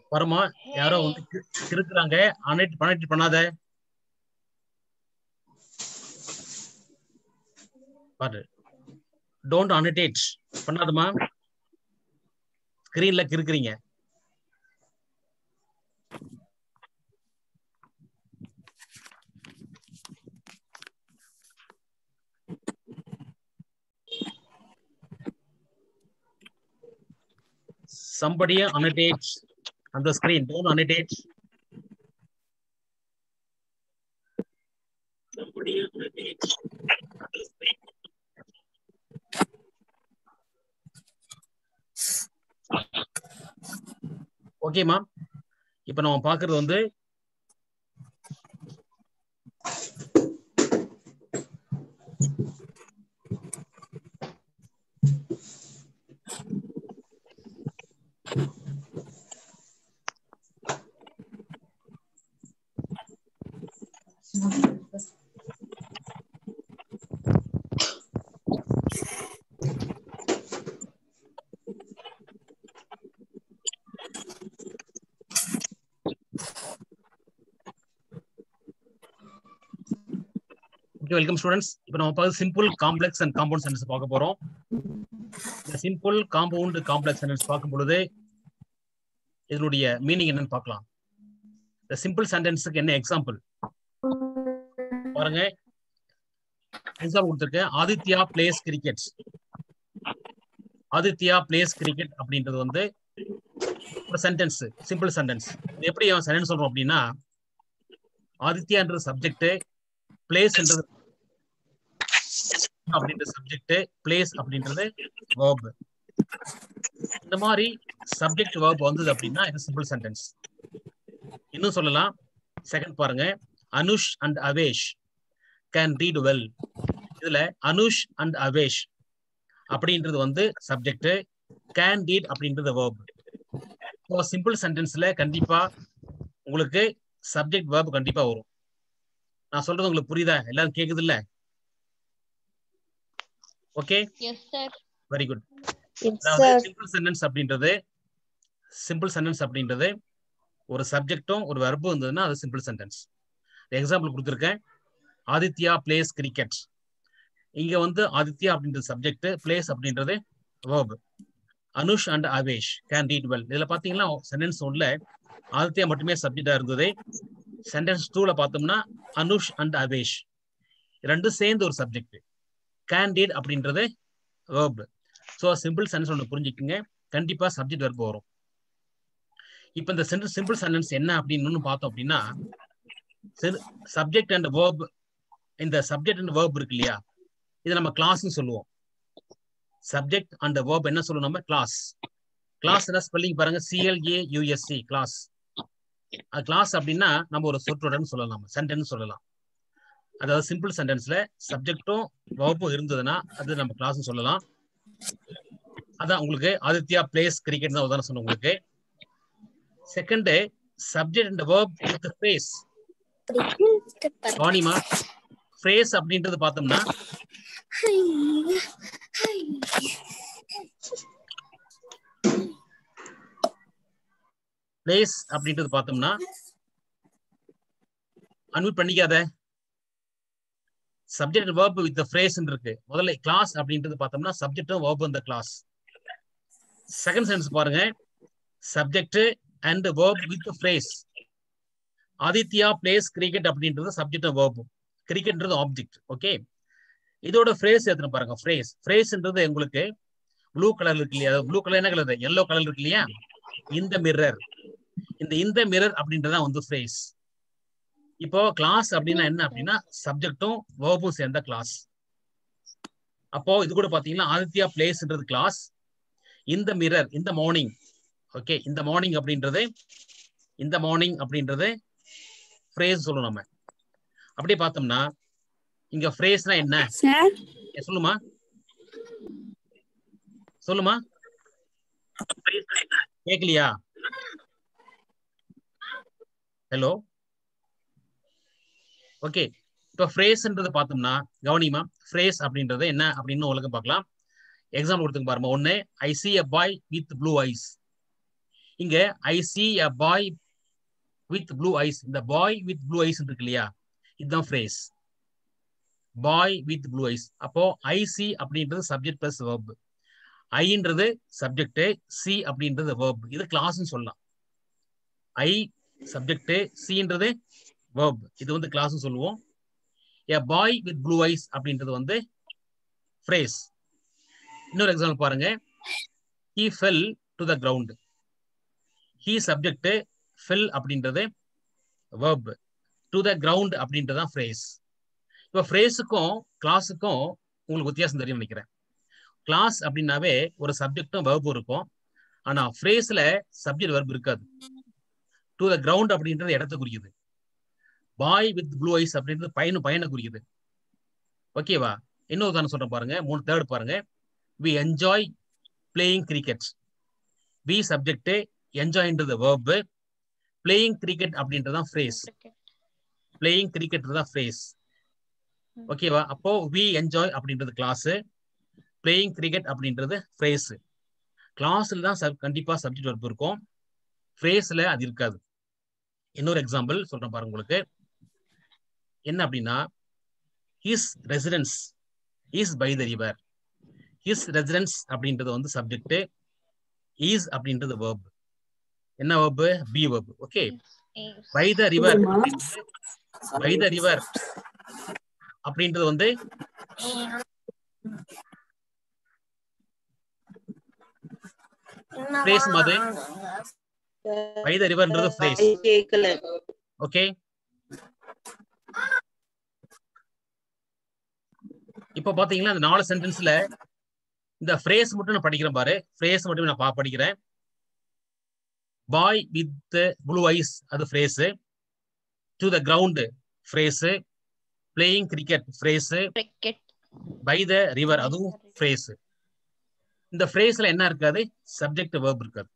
வரமா யாரோ வந்து கி- கிறுக்குறாங்க அனைட் பண்ணிட்டு பண்ணாத பாரு டோன்ட் அனிடேட் பண்ணாதமா ஸ்கிரீன்ல கிறுக்குறீங்க somebody annotate on the screen. Don't annotate. Somebody annotate on the screen. ஓகேமா இப்ப நம்ம பாக்குறது வந்து வெல்கம் ஸ்டூடெண்ட்ஸ் இப்போ நம்ம பார்த்து simple complex and compound sentence பார்க்க போறோம் இந்த சிம்பிள் காம்பவுண்ட் காம்ப்ளெக்ஸ் சென்டென்ஸ் பார்க்கும் பொழுது இதனுடைய மீனிங் என்னன்னு பார்க்கலாம் இந்த சிம்பிள் சென்டென்ஸுக்கு என்ன எக்ஸாம்பிள் பாருங்க எக்ஸாம்பிள் கொடுத்துருக்கேன் Aditya plays cricket Aditya plays cricket அப்படின்றது வந்து ஒரு சென்டென்ஸ் சிம்பிள் சென்டென்ஸ் எப்படி சென்டென்ஸ் சொல்றோம் அப்படின்னா ஆதித்யான்றது சப்ஜெக்ட் பிளேஸ்ன்றது அப்படின்ற சப்ஜெக்ட் பிளேஸ் அப்படின்றது verb இந்த மாதிரி சப்ஜெக்ட் verb வந்தது அப்படின்னா இது சிம்பிள் சென்டென்ஸ் இன்னும் சொல்லலாம் செகண்ட் பாருங்க Anush and Avesh can read well இதுல அனுஷ் அண்ட் அவேஷ் அப்படின்றது வந்து சப்ஜெக்ட் கேன் ரீட் அப்படின்றது verb இப்போ சிம்பிள் சென்டென்ஸ்ல கண்டிப்பா உங்களுக்கு சப்ஜெக்ட் verb கண்டிப்பா வரும் நான் சொல்றது உங்களுக்கு புரியுதா எல்லாரும் கேக்குது இல்ல okay yes sir very good Yes, அதாவது sir. சிம்பிள் சென்டென்ஸ் அப்படின்றது சிம்பிள் சென்டென்ஸ் அப்படின்றது ஒரு சப்ஜெக்டும் ஒரு வெர்பும் இருந்ததுன்னா அது சிம்பிள் சென்டென்ஸ் எக்ஸாம்பிள் கொடுத்துருக்கேன் ஆதித்யா பிளேஸ் கிரிக்கெட் இங்க வந்து ஆதித்யா அப்படின்றது சப்ஜெக்ட் பிளேஸ் அப்படின்றது verb Anush and Avesh can read well இதுல பாத்தீங்கன்னா சென்டென்ஸ் ஒன்ல ஆதித்யா மட்டுமே சப்ஜெக்டா இருந்தது சென்டென்ஸ் டூல பார்த்தோம்னா அனுஷ் அண்ட் அவேஷ் ரெண்டும் சேர்ந்து ஒரு சப்ஜெக்ட் கேன் ரீட் அப்படின்றது verb ஸோ சிம்பிள் சென்டென்ஸ் ஒன்று புரிஞ்சுக்குங்க கண்டிப்பா சப்ஜெக்ட் வெர்ப் வரும் இப்போ இந்த சென்டென்ஸ் சிம்பிள் சென்டென்ஸ் என்ன அப்படின்னு பார்த்தோம் அப்படின்னா சப்ஜெக்ட் அண்ட் வேர்ப் இந்த சப்ஜெக்ட் அண்ட் வேர்ப் இருக்கு இல்லையா இது நம்ம கிளாஸ்னு சொல்லுவோம் சப்ஜெக்ட் அண்ட் வேர்ப் என்ன சொல்லுவோம் நம்ம கிளாஸ் கிளாஸ் ஸ்பெல்லிங் பாருங்க சிஎல்ஏ யூஎஸ்சி கிளாஸ் கிளாஸ் அப்படின்னா நம்ம ஒரு சொற்றொடர்னு சொல்லலாம் சென்டென்ஸ் சொல்லலாம் அதாவது சிம்பிள் சென்டென்ஸ்ல சப்ஜெக்டும் வேர்ப்பும் இருந்ததுன்னா அது நம்ம கிளாஸ்னு சொல்லலாம் அதான் உங்களுக்கு ஆதித்யா பிளேஸ் கிரிக்கெட் தான் உதாரணம் சொன்னேன் உங்களுக்கு second subject and verb with phrase கவனிமா ஃப்ரேஸ் அப்படின்றது பார்த்தோம்னா பிளேஸ் அப்படின்றது பார்த்தோம்னா அன்மியூட் பண்ணிக்காத சப்ஜெக்ட் வேர்ப் வித் ஃப்ரேஸ் இருக்கு முதல்ல கிளாஸ் அப்படின்றது பார்த்தோம்னா சப்ஜெக்டும் வேர்ப் இந்த கிளாஸ் செகண்ட் சென்ஸ் பாருங்க subject and verb with phrase Aditya plays cricket அப்படின்றது சப்ஜெக்ட் வேர்ப் கிரிக்கெட்ன்றது ஆப்ஜெக்ட் ஓகே இதோட ஃப்ரேஸ் எத்தனை பாருங்க ஃப்ரேஸ் ஃப்ரேஸ்ன்றது உங்களுக்கு ப்ளூ கலர் இருக்கு இல்லையா ப்ளூ கலர் என்ன கலர் எல்லோ கலர் இருக்கு இல்லையா இந்த மிரர் இந்த இந்த மிரர் அப்படின்றதான் வந்து ஃப்ரேஸ் இப்போ கிளாஸ் அப்படின்னா என்ன அப்படின்னா சப்ஜெக்டும் வேர்பும் சேர்ந்த கிளாஸ் அப்போ இது கூட பாத்தீங்கன்னா ஆதித்யா பிளேஸ்ன்றது கிளாஸ் இந்த மிரர் இந்த மார்னிங் ஓகே இந்த மார்னிங் அப்படின்றது இந்த மார்னிங் அப்படின்றது ஃப்ரேஸ் சொல்லணும் நம்ம அப்படியே பார்த்தோம்னா இங்க ஃப்ரேஸ்னா என்ன சார் ஏ, சொல்லுமா சொல்லுமா கேக்கலையா ஹலோ ஓகே இப்போ ஃப்ரேஸ்ன்றது பார்த்தோம்னா கவனிமா ஃப்ரேஸ் அப்படின்றது என்ன அப்படின்னு உங்களுக்கு பார்க்கலாம் எக்ஸாம்பிள் கொடுத்துங்க பாருங்க ஒன்னு I see a boy with blue eyes இங்க I see a boy with blue eyes இந்த பாய் வித் ப்ளூ ஐஸ் இருக்கு இல்லையா இதுதான் phrase boy with blue eyes அப்போ ஐ சி அப்படின்றது சப்ஜெக்ட் பிளஸ் வேர்ப் ஐன்றது சப்ஜெக்ட் சி அப்படின்றது வேர்ப் இது கிளாஸ்னு சொல்லலாம் ஐ சப்ஜெக்ட் சின்றது வேர்ப் இது வந்து கிளாஸ் சொல்லுவோம் a boy with blue eyes அப்படின்றது வந்து ஃப்ரேஸ் இன்னொரு எக்ஸாம்பிள் பாருங்க he fell to the ground he subject fell அப்படின்றது வேர்ப் டு த கிரவுண்ட் அப்படின்றது தான் ஃப்ரேஸ் இப்போ ஃப்ரேஸுக்கும் கிளாஸுக்கும் உங்களுக்கு வித்தியாசம் தெரியும் நினைக்கிறேன் கிளாஸ் அப்படின்னாவே ஒரு சப்ஜெக்டும் வேர்பும் இருக்கும் ஆனா ஃப்ரேஸ்ல சப்ஜெக்ட் வெர்ப் இருக்காது டு த கிரவுண்ட் அப்படின்றது இடத்த குறிக்குது பாய் வித் ப்ளூ ஐஸ் அப்படின்றது பையனு பையனை குறிக்குது ஓகேவா இன்னொரு தானே சொல்றேன் பாருங்க மூணு தேர்ட் பாருங்க we enjoy playing cricket we subject என்ஜாய்ன்றது வேர்பு பிளேயிங் கிரிக்கெட் அப்படின்றதான் ஃப்ரேஸ் பிளேயிங் கிரிக்கெட் தான் ஃப்ரேஸ் ஓகேவா அப்போ வி என்ஜாய் அப்படின்றது கிளாஸ் பிளேயிங் கிரிக்கெட் அப்படின்றது ஃப்ரேஸ் கிளாஸ்ல தான் சப் கண்டிப்பா சப்ஜெக்ட் ஒர்க் இருக்கும் ஃப்ரேஸ்ல அது இருக்காது இன்னொரு எக்ஸாம்பிள் சொல்றேன் பாருங்க உங்களுக்கு என்ன அப்படின்னா his residence is by the river his residence அப்படின்றது வந்து சப்ஜெக்ட் இஸ் அப்படின்றது வேர்ப் என்ன verb be verb okay by the river by the river அப்படின்றது வந்து Phrase மது. பை த ரிவர்ன்றது ஃப்ரேஸ் கேட்கல ஓகே இப்போ பாத்தீங்கன்னா இந்த நாலு சென்டென்ஸ்ல இந்த ஃப்ரேஸ் மட்டும் நான் படிக்கிறேன் பாரு ஃப்ரேஸ் மட்டும் நான் பா படிக்கிறேன் பாய் வித் ப்ளூ ஐஸ் அது phrase to the ground phrase playing cricket phrase cricket by the river அதுவும் ஃப்ரேஸ் இந்த ஃப்ரேஸ்ல என்ன இருக்காது சப்ஜெக்ட் வேர்ப் இருக்காது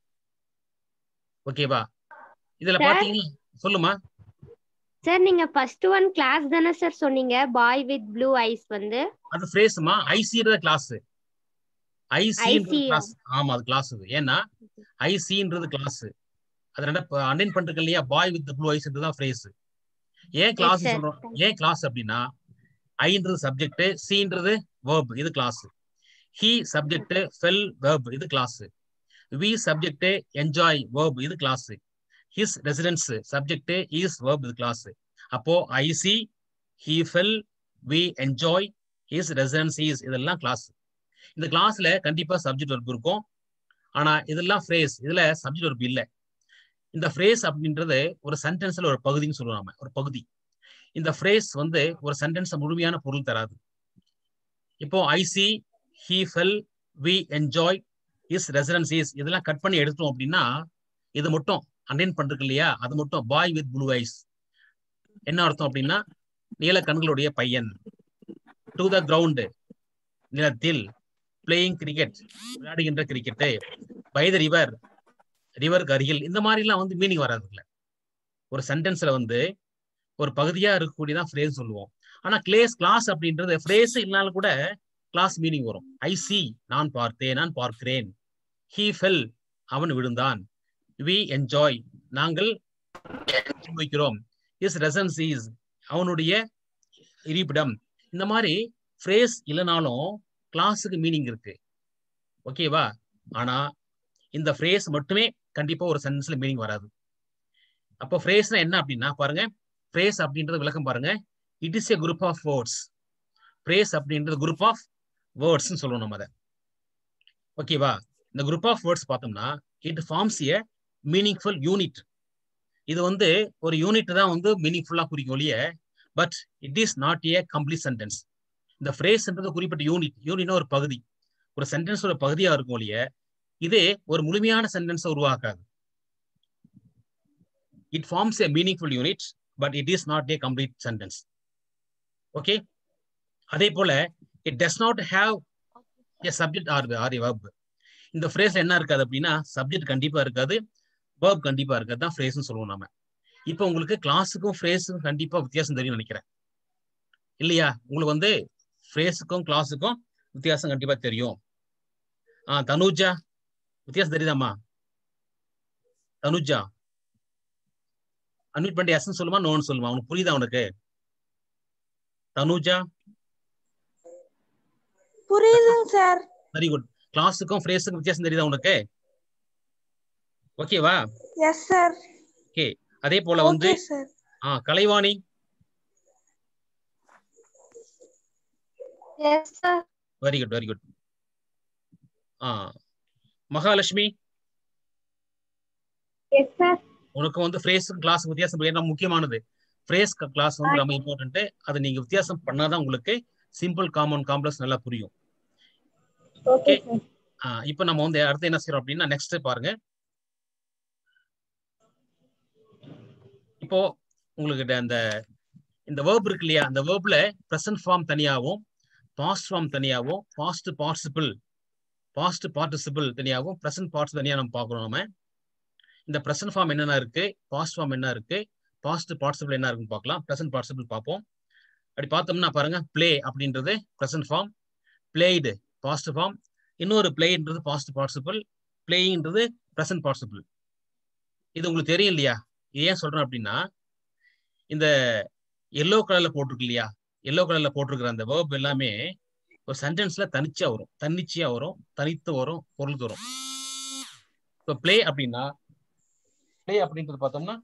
ஓகேவா இதுல Sir? பாத்தீங்கன்னா சொல்லுமா சார் நீங்க ஃபர்ஸ்ட் ஒன் கிளாஸ் தானே சார் சொன்னீங்க பாய் வித் ப்ளூ ஐஸ் வந்து அது ஃப்ரேஸ்மா ஐசின்றது கிளாஸ் ஐசின்றது IC. கிளாஸ் ஆமா அது கிளாஸ் இது ஏன்னா ஐசின்றது கிளாஸ் அது ரெண்டா அண்டைன் பண்றது இல்லையா பாய் வித் ப்ளூ ஐஸ்ன்றது தான் ஃப்ரேஸ் ஏன் கிளாஸ் sir. சொல்றோம் ஏன் கிளாஸ் அப்படின்னா ஐன்றது சப்ஜெக்ட் சின்றது வேர்ப் இது clause he subject fell verb இது clause we subject enjoy verb இது clause his residence subject is verb இது கிளாஸ் அப்போ I see he fell we enjoy his residence is இதெல்லாம் கிளாஸ் இந்த கிளாஸ்ல கண்டிப்பா சப்ஜெக்ட் ஒர்க் இருக்கும் ஆனா இதெல்லாம் ஃப்ரேஸ் இதுல சப்ஜெக்ட் ஒர்க் இல்ல இந்த ஃப்ரேஸ் அப்படின்றது ஒரு சென்டென்ஸ்ல ஒரு பகுதின்னு சொல்லுவோம் நாம ஒரு பகுதி இந்த ஃப்ரேஸ் வந்து ஒரு சென்டென்ஸ் முழுமையான பொருள் தராது இப்போ I see he fell we enjoy is residence is இதெல்லாம் கட் பண்ணி எடுத்தோம் அப்படின்னா இது மட்டும் அண்டைன் பண்றது இல்லையா அது மட்டும் பாய் வித் ப்ளூ ஐஸ் என்ன அர்த்தம் அப்படின்னா நீல கண்களுடைய பையன் டு த கிரவுண்ட் நிலத்தில் பிளேயிங் கிரிக்கெட் விளையாடுகின்ற கிரிக்கெட்டு பை த ரிவர் ரிவருக்கு அருகில் இந்த மாதிரிலாம் வந்து மீனிங் வராது இல்ல ஒரு சென்டென்ஸ்ல வந்து ஒரு பகுதியா இருக்கக்கூடியதான் ஃப்ரேஸ் சொல்லுவோம் ஆனா கிளேஸ் கிளாஸ் அப்படின்றது ஃப்ரேஸ் இல்லனாலும் கூட கிளாஸ் மீனிங் வரும் ஐ சி நான் பார்த்தேன் நான் பார்க்கிறேன் ஹீ ஃபெல் அவன் விழுந்தான் வி என்ஜாய் நாங்கள் அனுபவிக்கிறோம் இஸ் ரெசன்ஸ் இஸ் அவனுடைய இருப்பிடம் இந்த மாதிரி ஃப்ரேஸ் இல்லைனாலும் கிளாஸுக்கு மீனிங் இருக்கு ஓகேவா ஆனா இந்த ஃப்ரேஸ் மட்டுமே கண்டிப்பா ஒரு சென்டென்ஸ்ல மீனிங் வராது அப்போ ஃப்ரேஸ்னா என்ன அப்படின்னா பாருங்க ஃப்ரேஸ் அப்படின்றது விளக்கம் பாருங்க it is a group of words phrase அப்படின்றது குரூப் ஆஃப் வேர்ட்ஸ்னு சொல்லுவோம் நம்ம அதை ஓகேவா இந்த குரூப் ஆஃப் வேர்ட்ஸ் பார்த்தோம்னா it forms a meaningful unit இது வந்து ஒரு யூனிட் தான் வந்து மீனிங்ஃபுல்லா குறிக்கும் ஒழிய but it is not a complete sentence இந்த ஃப்ரேஸ்ன்றது குறிப்பிட்ட யூனிட் யூனிட்னா ஒரு பகுதி ஒரு சென்டென்ஸ் ஒரு பகுதியா இருக்கும் ஒழிய இதே ஒரு முழுமையான சென்டென்ஸை உருவாக்காது it forms a meaningful unit but it is not a complete sentence okay அதே போல it does not have a subject or or verb இந்த ஃப்ரேஸ் என்ன இருக்காது அப்படின்னா சப்ஜெக்ட் கண்டிப்பா இருக்காது verb கண்டிப்பா இருக்காது தான் ஃப்ரேஸ்னு சொல்லுவோம் நாம இப்போ உங்களுக்கு கிளாஸுக்கும் ஃப்ரேஸுக்கும் கண்டிப்பா வித்தியாசம் தெரியும் நினைக்கிறேன் இல்லையா உங்களுக்கு வந்து ஃப்ரேஸுக்கும் கிளாஸுக்கும் வித்தியாசம் கண்டிப்பா தெரியும் ஆ தனுஜா வித்தியாசம் தெரியுதாம்மா தனுஜா அன்மியூட் பண்ணி எஸ்ன்னு சொல்லுமா நோன்னு சொல்லுமா உனக்கு புரியுதா உனக்கு தனுஜா புரியுதுங்க சார் வெரி குட் கிளாஸுக்கும் ஃப்ரேஸுக்கும் வித்தியாசம் தெரியுதா உனக்கு ஓகேவா எஸ் சார் ஓகே அதே போல வந்து ஓகே சார் ஆ Kalaivani yes sir very good very good ஆ மகாலட்சுமி எஸ் சார் உனக்கு வந்து ஃப்ரேஸுக்கும் கிளாஸ் வித்தியாசம் ஏன்னா முக்கியமானது ஃப்ரேஸ் கிளாஸ் வந்து ரொம்ப இம்பார்ட்டன்ட் அது நீங்க வித்தியாசம் பண்ணாதான் உங்களுக்கு சிம்பிள் காமன் காம்ப்ளெக்ஸ் நல்லா புரியும் ஓகே சார் ஆ, இப்போ நம்ம வந்து அடுத்து என்ன செய்யறோம் அப்படின்னா நெக்ஸ்ட் பாருங்க இப்போ உங்களுக்கு அந்த இந்த வேர்ப் இருக்கு இல்லையா அந்த வேர்ப்ல ப்ரெசன்ட் ஃபார்ம் தனியாகவும் பாஸ்ட் ஃபார்ம் தனியாகவும் பாஸ்ட் பார்ட்டிசிபிள் பாஸ்ட் பார்ட்டிசிபிள் தனியாகவும் ப்ரெசன்ட் பார்ட்ஸ் தனியா நம்ம பார்க்கணும் நம்ம இந்த ப்ரெசன்ட் ஃபார்ம் என்னென்ன இருக்கு பாஸ்ட் ஃபார்ம் என்ன இருக்கு பாஸ்ட் பார்ட்டிசிபிள் என்ன இருக்குன்னு பார்க்கலாம் ப்ரெசன்ட் பார்ட்டிசிபிள் பார்ப்போம் அப்படி பார்த்தோம்னா பாருங்க ப்ளே அப்படின்றது present form played past form இன்னொரு பிளேன்றது பாஸ்ட் பார்ட்டிசிபிள் பிளேயின்றது ப்ரெசன்ட் பார்ட்டிசிபிள் இது உங்களுக்கு தெரியும் இல்லையா இது ஏன் சொல்றேன் அப்படின்னா இந்த எல்லோ கலர்ல போட்டிருக்கு இல்லையா எல்லோ கலர்ல போட்டிருக்கிற அந்த வேர்ப் எல்லாமே ஒரு சென்டென்ஸ்ல தனிச்சா வரும் தன்னிச்சையா வரும் தனித்து வரும் பொருள் வரும் இப்போ ப்ளே அப்படின்னா ப்ளே அப்படின்றது பார்த்தோம்னா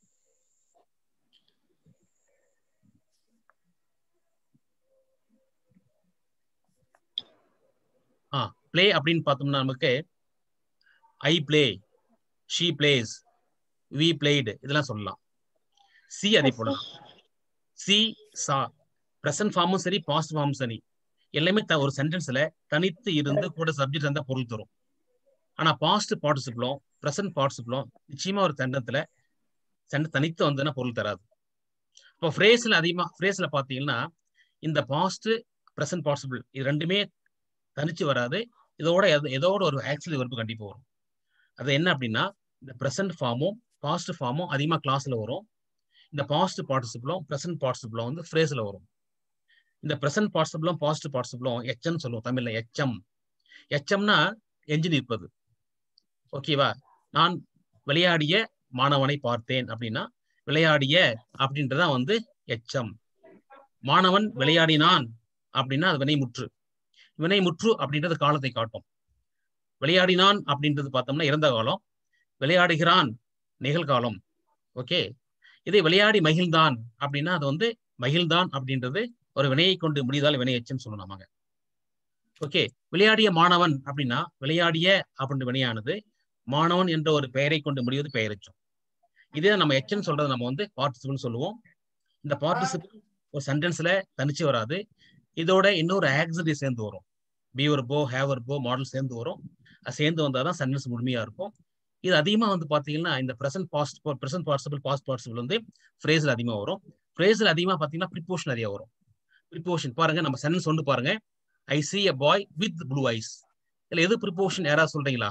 ஆ ப்ளே அப்படின்னு பார்த்தோம்னா நமக்கு I play she plays we played இதெல்லாம் சொல்லலாம் சி அதே போல சி சா ப்ரெசன்ட் ஃபார்மும் சரி பாஸ்ட் ஃபார்மும் சரி எல்லாமே த- ஒரு சென்டென்ஸ்ல தனித்து இருந்து கூட சப்ஜெக்ட் இருந்தா பொருள் தரும் ஆனா பாஸ்ட் பார்ட்டிசிபிளும் ப்ரெசன்ட் பார்ட்டிசிபிளும் நிச்சயமா ஒரு சென்டென்ஸ்ல சென்ட் தனித்து வந்ததுன்னா பொருள் தராது இப்போ ஃப்ரேஸ்ல அதிகமா ஃப்ரேஸ்ல பாத்தீங்கன்னா இந்த பாஸ்ட் ப்ரெசன்ட் பார்ட்டிசிபிள் இது ரெண்டுமே தனிச்சு வராது இதோட எத- இதோட ஒரு ஆக்சுவலி வெறுப்பு கண்டிப்பா வரும் அது என்ன அப்படின்னா இந்த ப்ரெசன்ட் ஃபார்மும் பாஸ்ட் ஃபார்மும் அதிகமா கிளாஸ்ல வரும் இந்த பாஸ்ட் பார்ட்டிசிபிளும் ப்ரெசன்ட் பார்ட்டிசிபிளும் வந்து ஃப்ரேஸ்ல வரும் இந்த ப்ரெசன்ட் பார்ட்டிசிபிளும் பாஸ்ட் பார்ட்டிசிபிளும் எச்எம் சொல்லுவோம் தமிழ்ல எச்எம் எச்எம்னா எஞ்சின் இருப்பது ஓகேவா நான் விளையாடிய மாணவனை பார்த்தேன் அப்படின்னா விளையாடிய அப்படின்றதான் வந்து எச்சம் மாணவன் விளையாடினான் அப்படின்னா அது வினைமுற்று வினைமுற்று அப்படின்றது காலத்தை காட்டும் விளையாடினான் அப்படின்றது பார்த்தோம்னா இறந்த காலம் விளையாடுகிறான் நிகழ்காலம் ஓகே இதை விளையாடி மகிழ்ந்தான் அப்படின்னா அது வந்து மகிழ்ந்தான் அப்படின்றது ஒரு வினையை கொண்டு முடிந்தால் வினை எச்சம் சொல்லணும் நாமங்க ஓகே விளையாடிய மாணவன் அப்படின்னா விளையாடிய அப்படின்ற வினையானது மாணவன் என்ற ஒரு பெயரை கொண்டு முடிவது பெயரெச்சம் இதே நம்ம எச்சம் சொல்றது நம்ம வந்து பார்ட்டிசிபிள் சொல்லுவோம் இந்த பார்ட்டிசிபிள் ஒரு சென்டென்ஸ்ல தனிச்சு வராது இதோட இன்னொரு ஆக்சிலரி சேர்ந்து வரும் பீவர் போ ஹேவர் போ மாடல் சேர்ந்து வரும் அது சேர்ந்து வந்தாதான் சென்டென்ஸ் முழுமையா இருக்கும் இது அதிகமா வந்து பாத்தீங்கன்னா இந்த present past present participle past participle வந்து ஃப்ரேஸ்ல அதிகமா வரும் ஃப்ரேஸ்ல அதிகமா பாத்தீங்கன்னா ப்ரிப்போஷன் நிறைய வரும் ப்ரிப்போஷன் பாருங்க நம்ம சென்டென்ஸ் ஒன்று பாருங்க I see a boy with blue eyes இதுல எது ப்ரிப்போஷன் யாராவது சொல்றீங்களா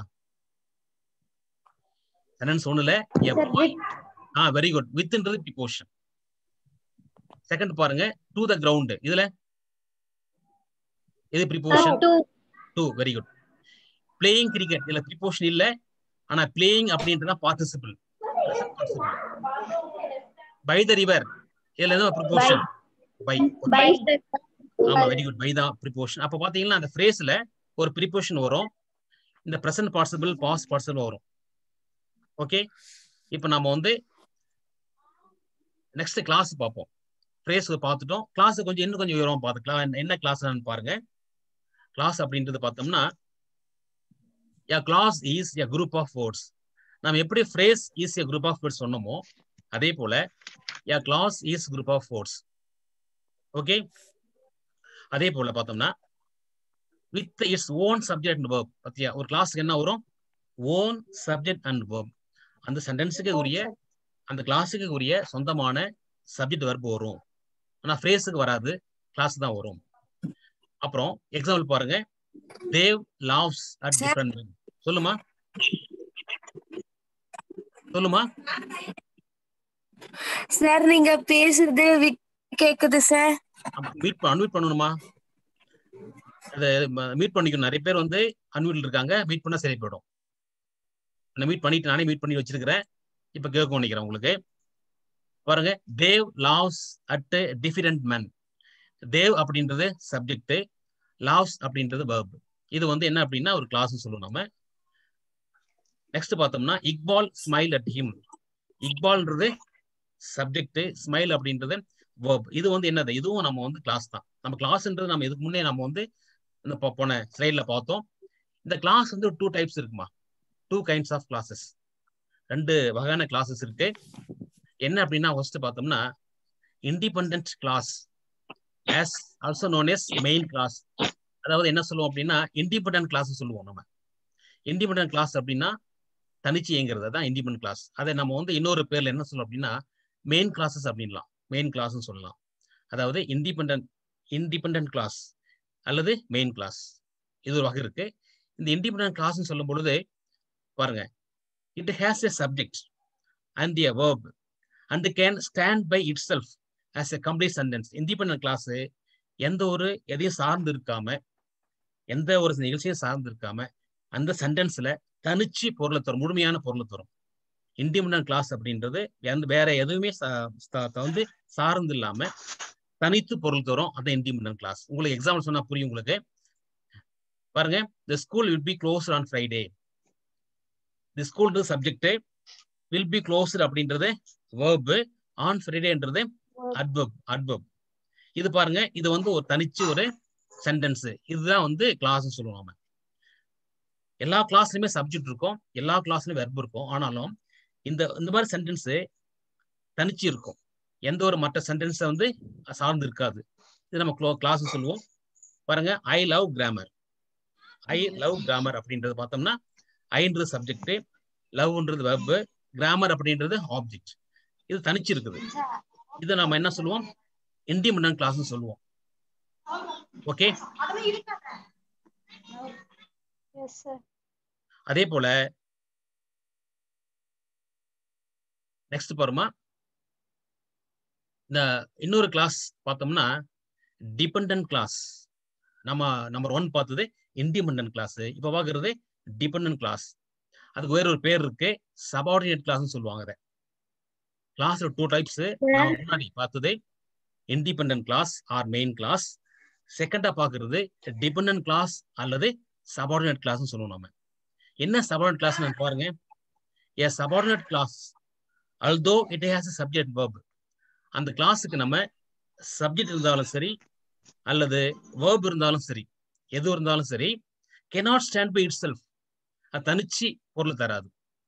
சென்டென்ஸ் ஒண்ணுல a Sir, boy ஆ வெரி குட் வித்ன்றது ப்ரிப்போஷன் செகண்ட் பாருங்க டு த கிரவுண்ட் இதுல எது preposition to to very good playing cricket இதுல ப்ரிப்போஷன் இல்ல ஆனா பிளேயிங் அப்படின்றதா பார்ட்டிசிபிள் பை த ரிவர் இதுல எதுவும் ப்ரிப்போஷன் பை பை ஆமா வெரி குட் பை தான் ப்ரிப்போஷன் அப்ப பாத்தீங்கன்னா அந்த ஃப்ரேஸ்ல ஒரு ப்ரிப்போஷன் வரும் இந்த பிரசன்ட் பார்ட்டிசிபிள் பாஸ்ட் பார்ட்டிசிபிள் வரும் ஓகே இப்போ நம்ம வந்து நெக்ஸ்ட் கிளாஸ் பார்ப்போம் ஃப்ரேஸ் பார்த்துட்டோம் கிளாஸ் கொஞ்சம் இன்னும் கொஞ்சம் விவரமா பார்த்துக்கலாம் என்ன- என்ன கிளாஸ் பாருங்க கிளாஸ் அப்படின்றது பார்த்தோம்னா a class is a group of words நம்ம எப்படி phrase is a group of words சொன்னோமோ அதே போல a class is group of words ஓகே அதே போல பார்த்தோம்னா with its own subject and verb பத்தியா ஒரு கிளாஸ்க்கு என்ன வரும் ஓன் சப்ஜெக்ட் அண்ட் verb அந்த சென்டென்ஸுக்கு உரிய அந்த கிளாஸுக்கு உரிய சொந்தமான சப்ஜெக்ட் verb வரும் ஆனா ஃப்ரேஸுக்கு வராது கிளாஸ் தான் வரும் அப்புறம் எக்ஸாம்பிள் பாருங்க Dev laughs at Sir. Different சொல்லுமா சொல்லுமா சார் நீங்க பேசுறது வி- கேக்குது சார் மீட் அன்மியூட் பண்ணணுமா அதை மீட் பண்ணிக்கணும் நிறைய பேர் வந்து அன்மியூட்ல இருக்காங்க மீட் பண்ணா சரி போயிடும் நான் மீட் பண்ணிட்டு நானே மீட் பண்ணி வச்சிருக்கிறேன் இப்ப கேட்க நினைக்கிறேன் உங்களுக்கு பாருங்க Dev laughs at different men Dev அப்படின்றது சப்ஜெக்ட் லாவ்ஸ் அப்படின்றது verb இது வந்து என்ன அப்படின்னா ஒரு கிளாஸ் சொல்லுவோம் நம்ம நெக்ஸ்ட் பார்த்தோம்னா இக்பால் ஸ்மைல் அட் ஹிம் இக்பால்ன்றது சப்ஜெக்ட் ஸ்மைல் அப்படின்றது verb இது வந்து என்னது இதுவும் நம்ம வந்து கிளாஸ் தான் நம்ம கிளாஸ்ன்றது நம்ம இதுக்கு முன்னே நம்ம வந்து இந்த போ- போன ஸ்லைட்ல பார்த்தோம் இந்த கிளாஸ் வந்து டூ டைப்ஸ் இருக்குமா டூ கைண்ட்ஸ் ஆஃப் கிளாஸஸ் ரெண்டு வகையான கிளாஸஸ் இருக்கு என்ன அப்படின்னா ஃபர்ஸ்ட் பார்த்தோம்னா independent clause as also known as main clause அதாவது என்ன சொல்லுவோம் அப்படின்னா இண்டிபெண்டன்ட் கிளாஸ் சொல்லுவோம் நம்ம இண்டிபெண்டன்ட் கிளாஸ் அப்படின்னா தனிச்சு இயங்குறது தான் இண்டிபெண்டன்ட் கிளாஸ் அதை நம்ம வந்து இன்னொரு பேர்ல என்ன சொல்லுவோம் அப்படின்னா மெயின் கிளாஸஸ் அப்படின்லாம் மெயின் கிளாஸ்னு சொல்லலாம் அதாவது இண்டிபெண்டன்ட் இண்டிபெண்டன்ட் கிளாஸ் அல்லது மெயின் கிளாஸ் இது ஒரு வகை இருக்கு இந்த இண்டிபெண்டன்ட் கிளாஸ்னு சொல்லும் பொழுது பாருங்க it has a subject and a verb and can stand by itself as a complete sentence independent clause எந்த ஒரு எதையும் சார்ந்து இருக்காம எந்த ஒரு நிகழ்ச்சியும் சார்ந்து இருக்காம அந்த சென்டென்ஸ்ல தனிச்சு பொருளை தரும் முழுமையான பொருளை தரும் இண்டிபெண்டன்ட் கிளாஸ் அப்படின்றது எந்த வேற எதுவுமே சா- சா- வந்து சார்ந்து இல்லாம தனித்து பொருள் தரும் அந்த இண்டிபெண்டன்ட் கிளாஸ் உங்களுக்கு எக்ஸாம்பிள் சொன்னா புரியும் உங்களுக்கு பாருங்க the school will be close on Friday the school subject will be closed அப்படின்றது வேர்பு ஆன் ஃப்ரைடேன்றது அட்வர்ப் அட்வர்ப் இது பாருங்க இது வந்து ஒரு தனிச்சு ஒரு சென்டென்ஸ் இதுதான் வந்து கிளாஸ் சொல்லுவோம் நாம எல்லா கிளாஸ்லயுமே சப்ஜெக்ட் இருக்கும் எல்லா கிளாஸ்லயும் வெர்ப் இருக்கும் ஆனாலும் இந்த இந்த மாதிரி சென்டென்ஸ் தனிச்சு இருக்கும் எந்த ஒரு மற்ற சென்டென்ஸை வந்து சார்ந்து இருக்காது இது நம்ம கிளாஸ் சொல்லுவோம் பாருங்க I love grammar I love grammar அப்படின்றது பார்த்தோம்னா ஐன்றது சப்ஜெக்ட் லவ்ன்றது வெர்ப் கிராமர் அப்படின்றது ஆப்ஜெக்ட் இது தனிச்சு இருக்குது இதை நம்ம என்ன சொல்லுவோம் இண்டிபெண்டன்ட் கிளாஸ் சொல்லுவோம் ஓகே எஸ் சார் அதே போல நெக்ஸ்ட் பாருமா இந்த இன்னொரு கிளாஸ் பார்த்தோம்னா டிபெண்டன்ட் கிளாஸ் நம்ம நம்பர் ஒன் பார்த்தது இண்டிபெண்டன்ட் கிளாஸ் இப்போ பார்க்கறது டிபெண்டன்ட் கிளாஸ் அதுக்கு வேற ஒரு பேர் இருக்கு சபார்டினேட் கிளாஸ்னு சொல்லுவாங்க அதை கிளாஸ்ல டூ டைப்ஸ் நம்ம முன்னாடி பார்த்தது independent clause or main clause செகண்டா பார்க்கறது டிபெண்டன்ட் கிளாஸ் அல்லது சபார்டினேட் கிளாஸ்னு சொல்லுவோம் நம்ம என்ன சபார்டினேட் கிளாஸ் பாருங்க a subordinate clause although it has a subject verb அந்த கிளாஸுக்கு நம்ம சப்ஜெக்ட் இருந்தாலும் சரி அல்லது verb இருந்தாலும் சரி எது இருந்தாலும் சரி cannot stand by itself அது தனிச்சு பொருள் தராது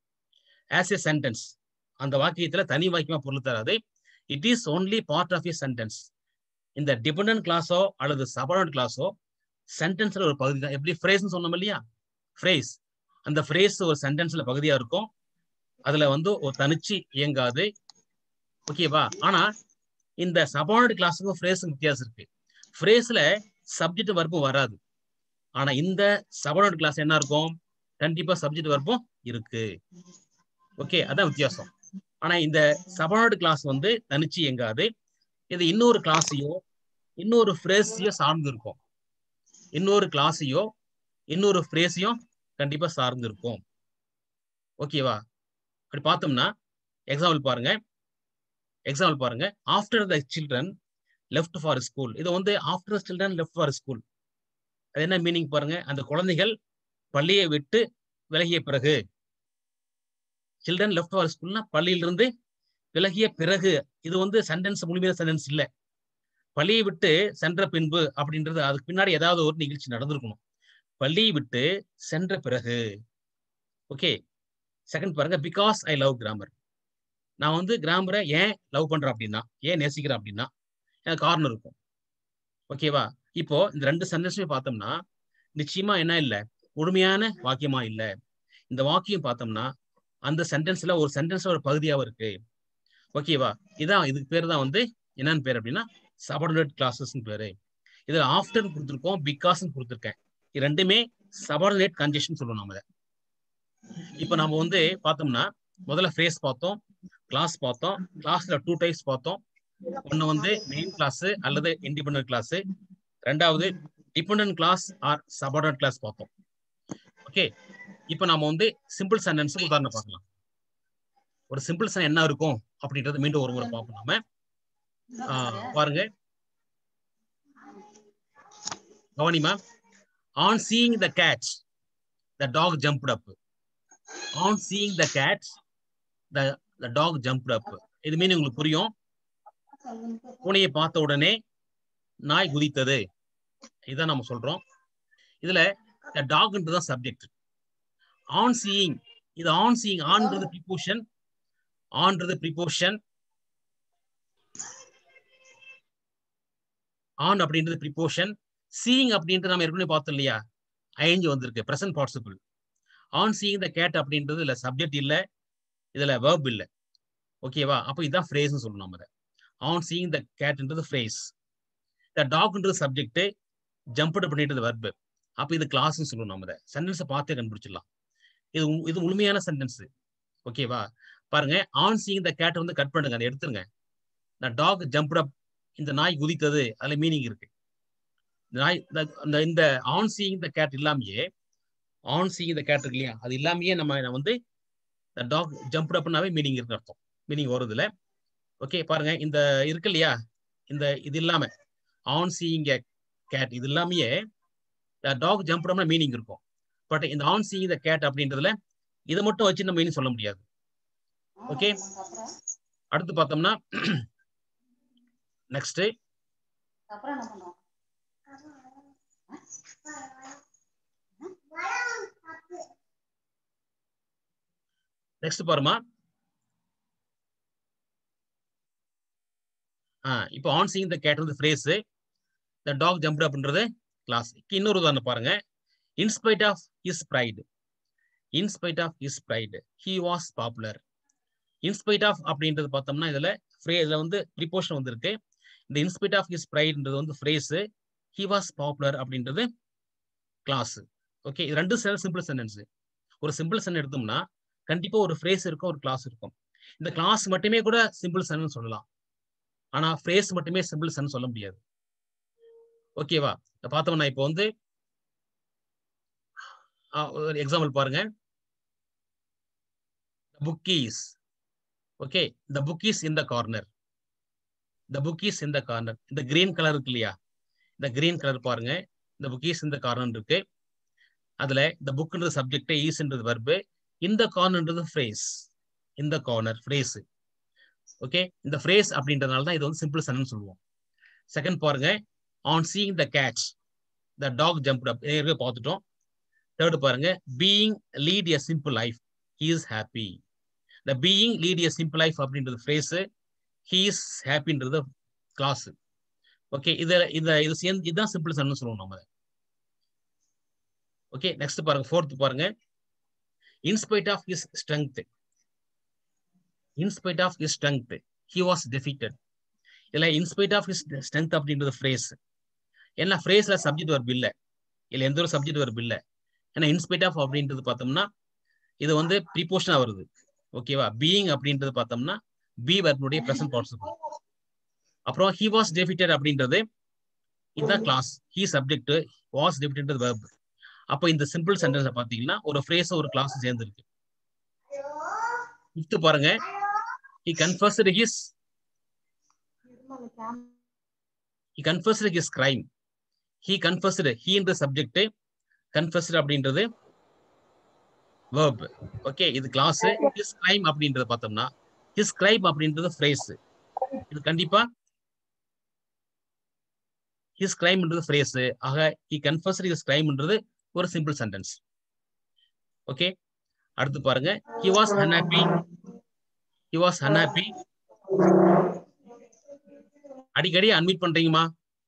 ஆஸ் ஏ சென்டென்ஸ் அந்த வாக்கியத்துல தனி வாக்கியமா பொருள் தராது it is only part of a sentence இந்த டிபெண்டன்ட் கிளாஸோ அல்லது சபார்டினேட் கிளாஸோ சென்டென்ஸ்ல ஒரு பகுதி தான் எப்படி ஃப்ரேஸ்னு சொன்னோம் இல்லையா ஃப்ரேஸ் அந்த ஃப்ரேஸ் ஒரு சென்டென்ஸ்ல பகுதியா இருக்கும் அதுல வந்து ஒரு தனிச்சு இயங்காது ஓகேவா ஆனா இந்த சபார்டினேட் கிளாஸுக்கும் ஃப்ரேஸுக்கும் வித்தியாசம் இருக்கு ஃப்ரேஸ்ல சப்ஜெக்ட் வர்ப்பும் வராது ஆனா இந்த சபார்டினேட் கிளாஸ் என்ன இருக்கும் கண்டிப்பா சப்ஜெக்ட் வர்ப்பும் இருக்கு ஓகே அதான் வித்தியாசம் ஆனா இந்த சபார்டினேட் கிளாஸ் வந்து தனிச்சு இயங்காது இது இன்னொரு கிளாஸையோ இன்னொரு ஃப்ரேஸையோ சார்ந்து இருக்கும் இன்னொரு கிளாஸையோ இன்னொரு ஃப்ரேஸையும் கண்டிப்பா சார்ந்து இருக்கும் ஓகேவா அப்படி பார்த்தோம்னா எக்ஸாம்பிள் பாருங்க எக்ஸாம்பிள் பாருங்க after the children left for school இது வந்து after children left for school அது என்ன மீனிங் பாருங்க அந்த குழந்தைகள் பள்ளியை விட்டு விலகிய பிறகு சில்ட்ரன் லெஃப்ட் ஃபார் ஸ்கூல்னா பள்ளியிலிருந்து விலகிய பிறகு இது வந்து சென்டென்ஸ் முழுமையான சென்டென்ஸ் இல்ல பள்ளியை விட்டு சென்ற பின்பு அப்படின்றது அதுக்கு பின்னாடி ஏதாவது ஒரு நிகழ்ச்சி நடந்திருக்கணும் பள்ளியை விட்டு சென்ற பிறகு ஓகே செகண்ட் பாருங்க பிகாஸ் ஐ லவ் கிராமர் நான் வந்து கிராமரை ஏன் லவ் பண்றேன் அப்படின்னா ஏன் நேசிக்கிறேன் அப்படின்னா எனக்கு காரணம் இருக்கும் ஓகேவா இப்போ இந்த ரெண்டு சென்டென்ஸுமே பார்த்தோம்னா நிச்சயமா என்ன இல்லை முழுமையான வாக்கியமா இல்லை இந்த வாக்கியம் பார்த்தோம்னா அந்த சென்டென்ஸ்ல ஒரு சென்டென்ஸ்ல ஒரு பகுதியாவும் இருக்கு ஓகேவா இதான் இதுக்கு பேர் தான் வந்து என்னன்னு பேர் அப்படின்னா சபார்டினேட் கிளாஸஸ் பேரு இதுல ஆஃப்டர் கொடுத்துருக்கோம் பிகாஸ் கொடுத்துருக்கேன் இது ரெண்டுமே சபார்டினேட் கன்ஜெஷன் சொல்லுவோம் நம்ம இதை. இப்போ நம்ம வந்து பார்த்தோம்னா முதல்ல ஃப்ரேஸ் பார்த்தோம் கிளாஸ் பார்த்தோம் கிளாஸ்ல டூ டைப்ஸ் பார்த்தோம் ஒன்னு வந்து மெயின் கிளாஸ் அல்லது இண்டிபெண்டன்ட் கிளாஸ் ரெண்டாவது dependent clause or subordinate clause பார்த்தோம் ஓகே இப்போ நாம வந்து சிம்பிள் சென்டென்ஸுக்கு உதாரணம் பார்க்கலாம் ஒரு சிம்பிள் சென்டென்ஸ் என்ன இருக்கும் அப்படின்றது மீண்டும் ஒரு முறை பார்ப்போம் நாம ஆஹ் பாருங்க கவனிமா on seeing the cat the dog jumped up on seeing the cat the the dog jumped up இது மீன் உங்களுக்கு புரியும் பூனையை பார்த்த உடனே நாய் குதித்தது இதான் நம்ம சொல்றோம் இதுல டாக்ன்றது தான் சப்ஜெக்ட் ஆன் சீயிங் இது ஆன் சீயிங் ஆன்றது ப்ரிபோஷன் ஆன்றது ப்ரிபோஷன் ஆன் அப்படின்றது ப்ரிபோஷன் சீயிங் அப்படின்றது நம்ம ஏற்கனவே பார்த்தோம் இல்லையா ஐந்து வந்திருக்கு present participle on seeing the cat அப்படின்றது இல்ல சப்ஜெக்ட் இல்ல இதுல வேர்ப் இல்ல ஓகேவா அப்போ இதுதான் ஃப்ரேஸ்னு சொல்லணும் நம்ம இதை ஆன் சீயிங் த கேட்ன்றது ஃப்ரேஸ் த டாக்ன்றது சப்ஜெக்ட் ஜம்ப்டு பண்ணிட்டு வெர்பு அப்போ இது கிளாஸ்னு சொல்லணும் நம்ம இதை சென்டென்ஸை பார்த்தே கண்டுபிடிச்சிடலாம் இது உ- இது முழுமையான சென்டென்ஸ் ஓகேவா பாருங்க ஆன் சீயிங் த கேட் வந்து கட் பண்ணுங்க அதை எடுத்துருங்க த டாக் ஜம்ப்ட் அப் இந்த நாய் குதித்தது அதுல மீனிங் இருக்கு இந்த நாய் இந்த- அந்த இந்த ஆன் சீயிங் த கேட் இல்லாமயே ஆன் சீயிங் த கேட் இருக்கு இல்லையா அது இல்லாமயே நம்ம நம்ம வந்து டாக் ஜம்ப்ட் அப்னாவே மீனிங் இருக்கு அர்த்தம் மீனிங் வருதுல ஓகே பாருங்க இந்த இருக்கு இல்லையா இந்த இது இல்லாம ஆன் சீயிங் கேட் இது இல்லாமயே டாக் ஜம்ப் அப்னா மீனிங் இருக்கும் பட் இந்த ஆன் சீயிங் த கேட் அப்படின்றதுல இதை மட்டும் வச்சு நம்ம மீனிங் சொல்ல முடியாது ஓகே அடுத்து பார்த்தோம்னா நெக்ஸ்ட் நெக்ஸ்ட் பாருமா ஆ இப்போ ஆன் சீயிங் த கேட் வந்து ஃப்ரேஸ் த டாக் ஜம்ப் அப்படின்றது கிளாஸ் இன்னொரு உதாரணம் பாருங்க in spite of his pride in spite of his pride he was popular in spite of அப்படின்றது பார்த்தோம்னா இதுல ஃப்ரே இதுல வந்து ப்ரிப்போஷன் வந்திருக்கு இந்த இன்ஸ்பைட் ஆஃப் இஸ் ப்ரைடுன்றது வந்து ஃப்ரேஸ் ஹி வாஸ் பாப்புலர் அப்படின்றது கிளாஸ் ஓகே இது ரெண்டு சிம்பிள் சென்டென்ஸ் ஒரு சிம்பிள் சென்டென்ஸ் எடுத்தோம்னா கண்டிப்பா ஒரு ஃப்ரேஸ் இருக்கும் ஒரு கிளாஸ் இருக்கும் இந்த கிளாஸ் மட்டுமே கூட சிம்பிள் சென்டென்ஸ் சொல்லலாம் ஆனா ஃப்ரேஸ் மட்டுமே சிம்பிள் சென்டென்ஸ் சொல்ல முடியாது ஓகேவா இத பார்த்தோம்னா இப்போ வந்து ஆ, ஒரு எக்ஸாம்பிள் பாருங்க book is okay the book is in the corner the book is in the corner இந்த கிரீன் கலர் இருக்கு இல்லையா இந்த கிரீன் கலர் பாருங்க இந்த புக் இஸ் இந்த கார்னர் இருக்கு அதுல இந்த புக்ன்றது சப்ஜெக்ட் ஈஸ்ன்றது வர்பு இந்த கார்னர்ன்றது ஃப்ரேஸ் இந்த கார்னர் ஃப்ரேஸ் ஓகே இந்த ஃப்ரேஸ் அப்படின்றதுனால தான் இது வந்து சிம்பிள் சென்டென்ஸ் சொல்லுவோம் செகண்ட் பாருங்க on seeing the catch the dog jump up ஏற்கனவே பார்த்துட்டோம் தேர்ட் பாருங்க being lead a simple life he is happy the being lead a simple life அப்படின்றது ஃப்ரேஸ் ஹி இஸ் ஹாப்பின்றது கிளாஸ் ஓகே இத இந்த இது சேர்ந்து இதுதான் சிம்பிள் சென்டென்ஸ் சொல்லுவோம் நம்ம ஓகே நெக்ஸ்ட் பாருங்க ஃபோர்த் பாருங்க in spite of his strength in spite of his strength he was defeated இதுல இன்ஸ்பைட் ஆஃப் ஹிஸ் ஸ்ட்ரென்த் அப்படின்றது ஃப்ரேஸ் ஏன்னா ஃப்ரேஸ்ல சப்ஜெக்ட் வர்ப் இல்ல இல்ல எந்த ஒரு சப்ஜெக்ட் வர்ப் இல்ல ஏன்னா இன்ஸ்பைட் ஆஃப் அப்படின்றது பார்த்தோம்னா இது வந்து ப்ரிபோஷனா வருது ஓகேவா பீயிங் அப்படின்றது பார்த்தோம்னா பி வர்புடைய பிரசன்ட் பார்ட்டிசிபிள் அப்புறம் ஹி வாஸ் டெஃபிட்டட் அப்படின்றது இதுதான் clause he subject was defeated verb அப்போ இந்த சிம்பிள் சென்டென்ஸ் பாத்தீங்கன்னா ஒரு ஃப்ரேஸ் ஒரு கிளாஸ் சேர்ந்துருக்கு ஃபிஃப்த் பாருங்க he confessed his he confessed his crime he confessed he இந்த சப்ஜெக்ட் confessed அப்படின்றது verb ஓகே இது கிளாஸ் his crime அப்படின்றது பார்த்தோம்னா his crime அப்படின்றது phrase இது கண்டிப்பா his crimeன்றது phrase ஆக he confessed his crimeன்றது ஒரு சிம்பிள் சென்டென்ஸ் ஓகே அடுத்து பாருங்க he was unhappy he was unhappy அடிக்கடி அட்மிட் பண்றீங்கம்மா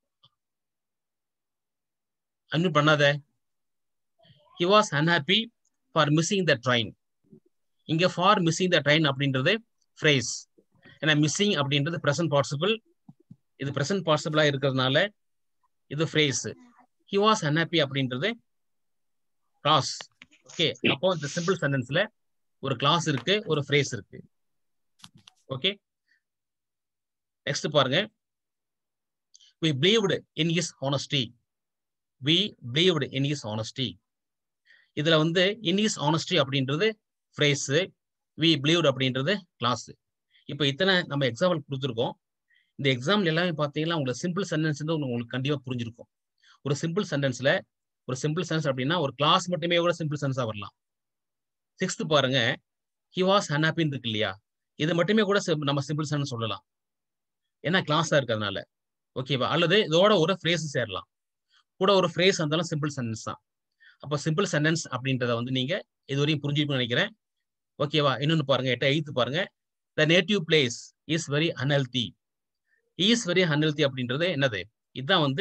அட்மிட் பண்ணாத he was unhappy for missing the train இங்க for missing the train அப்படின்றது phrase ஏன்னா missing அப்படின்றது present participle இது present participle ஆ இருக்கிறதுனால இது phrase he was unhappy அப்படின்றது class ஓகே அப்போ இந்த சிம்பிள் சென்டென்ஸ்ல ஒரு கிளாஸ் இருக்கு ஒரு phrase இருக்கு ஓகே நெக்ஸ்ட் பாருங்க we believed in his honesty we believed in his honesty இதுல வந்து இன் இஸ் ஆனஸ்டி அப்படின்றது ஃப்ரேஸ் வி பிலீவ்ட் அப்படின்றது கிளாஸ் இப்போ இத்தனை நம்ம எக்ஸாம்பிள் கொடுத்துருக்கோம் இந்த எக்ஸாம்பிள் எல்லாமே பார்த்தீங்கன்னா உங்களுக்கு சிம்பிள் சென்டென்ஸ் வந்து உங்களுக்கு கண்டிப்பாக புரிஞ்சிருக்கும் ஒரு சிம்பிள் சென்டென்ஸ்ல ஒரு சிம்பிள் சென்ஸ் அப்படின்னா ஒரு கிளாஸ் மட்டுமே கூட சிம்பிள் சென்ஸா வரலாம் சிக்ஸ்த் பாருங்க ஹி வாஸ் அன்ஹாப்பின்னு இருக்கு இல்லையா இது மட்டுமே கூட sim- நம்ம சிம்பிள் சென்டென்ஸ் சொல்லலாம் ஏன்னா கிளாஸா இருக்கிறதுனால ஓகேவா அல்லது இதோட ஒரு ஃப்ரேஸ் சேரலாம் கூட ஒரு ஃப்ரேஸ் இருந்தாலும் சிம்பிள் சென்டென்ஸ் தான் அப்போ சிம்பிள் சென்டென்ஸ் அப்படின்றத வந்து நீங்க இதுவரையும் புரிஞ்சுக்கணும்னு நினைக்கிறேன் ஓகேவா இன்னொன்னு பாருங்க எட்ட எய்த்து பாருங்க the native place is very unhealthy is very unhealthy அப்படின்றது என்னது இதுதான் வந்து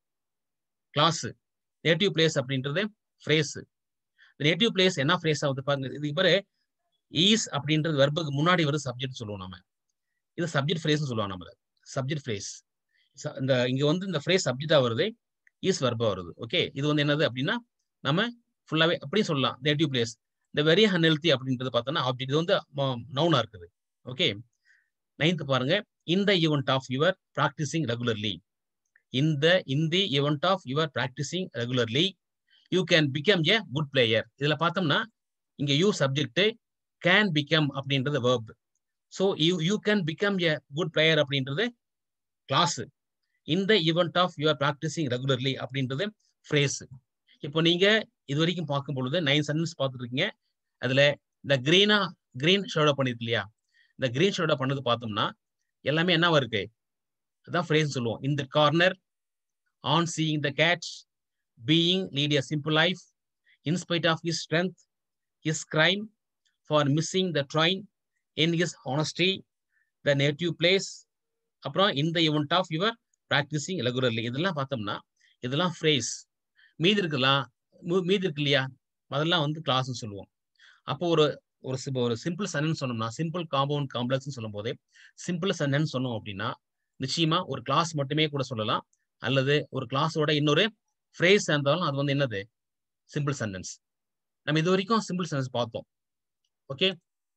கிளாஸ் நேட்டிவ் பிளேஸ் அப்படின்றது ஃப்ரேஸ் நேட்டிவ் பிளேஸ் என்ன ஃப்ரேஸ் ஆகுது பாருங்க இது பாரு ஈஸ் அப்படின்றது வெர்புக்கு முன்னாடி வரும் சப்ஜெக்ட் சொல்லுவோம் நம்ம இது சப்ஜெக்ட் ஃப்ரேஸ் சொல்லுவோம் நம்ம சப்ஜெக்ட் ஃப்ரேஸ் இந்த இங்க வந்து இந்த ஃப்ரேஸ் சப்ஜெக்டா வருது ஈஸ் வெர்பா வருது ஓகே இது வந்து என்னது அப்படின்னா நம்ம ஃபுல்லாவே அப்படியும் சொல்லலாம் நேட்டிவ் பிளேஸ் இந்த வெரி அன்ஹெல்தி அப்படின்றது பார்த்தோம்னா ஆப்ஜெக்ட் இது வந்து நவுனா இருக்குது ஓகே நைன்த் பாருங்க இந்த event of your practising regularly இந்த in the event of your practising regularly you can become a good player இதுல பார்த்தோம்னா இங்க யூ சப்ஜெக்ட் கேன் பிகம் அப்படின்றது verb so you you can become a good player அப்படின்றது clause இந்த event of your practising regularly அப்படின்றது phrase இப்போ நீங்க இது வரைக்கும் பார்க்கும் பொழுது நைன் சென்டென்ஸ் பார்த்துருக்கீங்க அதுல இந்த கிரீனா கிரீன் ஷேடோ பண்ணிருக்கு இல்லையா இந்த கிரீன் ஷேடோ பண்ணது பார்த்தோம்னா எல்லாமே என்னவா இருக்கு அதான் ஃப்ரேஸ் சொல்லுவோம் இந்த corner on seeing the catch being lead a simple life in spite of his strength his crime for missing the train in his honesty the native place அப்புறம் இந்த event of your practising regularly இதெல்லாம் பார்த்தோம்னா இதெல்லாம் phrase மீதி இருக்கலாம் me- மீதி இருக்கு இல்லையா அதெல்லாம் வந்து கிளாஸ்னு சொல்லுவோம் அப்போ ஒரு ஒரு sim- ஒரு சிம்பிள் சென்டென்ஸ் சொன்னோம்னா சிம்பிள் காம்பவுண்ட் காம்ப்ளெக்ஸ் சொல்லும் போதே சிம்பிள் சென்டென்ஸ் சொன்னோம் அப்படின்னா நிச்சயமா ஒரு கிளாஸ் மட்டுமே கூட சொல்லலாம் அல்லது ஒரு கிளாஸோட இன்னொரு ஃப்ரேஸ் இருந்தாலும் அது வந்து என்னது சிம்பிள் சென்டென்ஸ் நம்ம இது வரைக்கும் சிம்பிள் சென்டென்ஸ் பார்த்தோம் ஓகே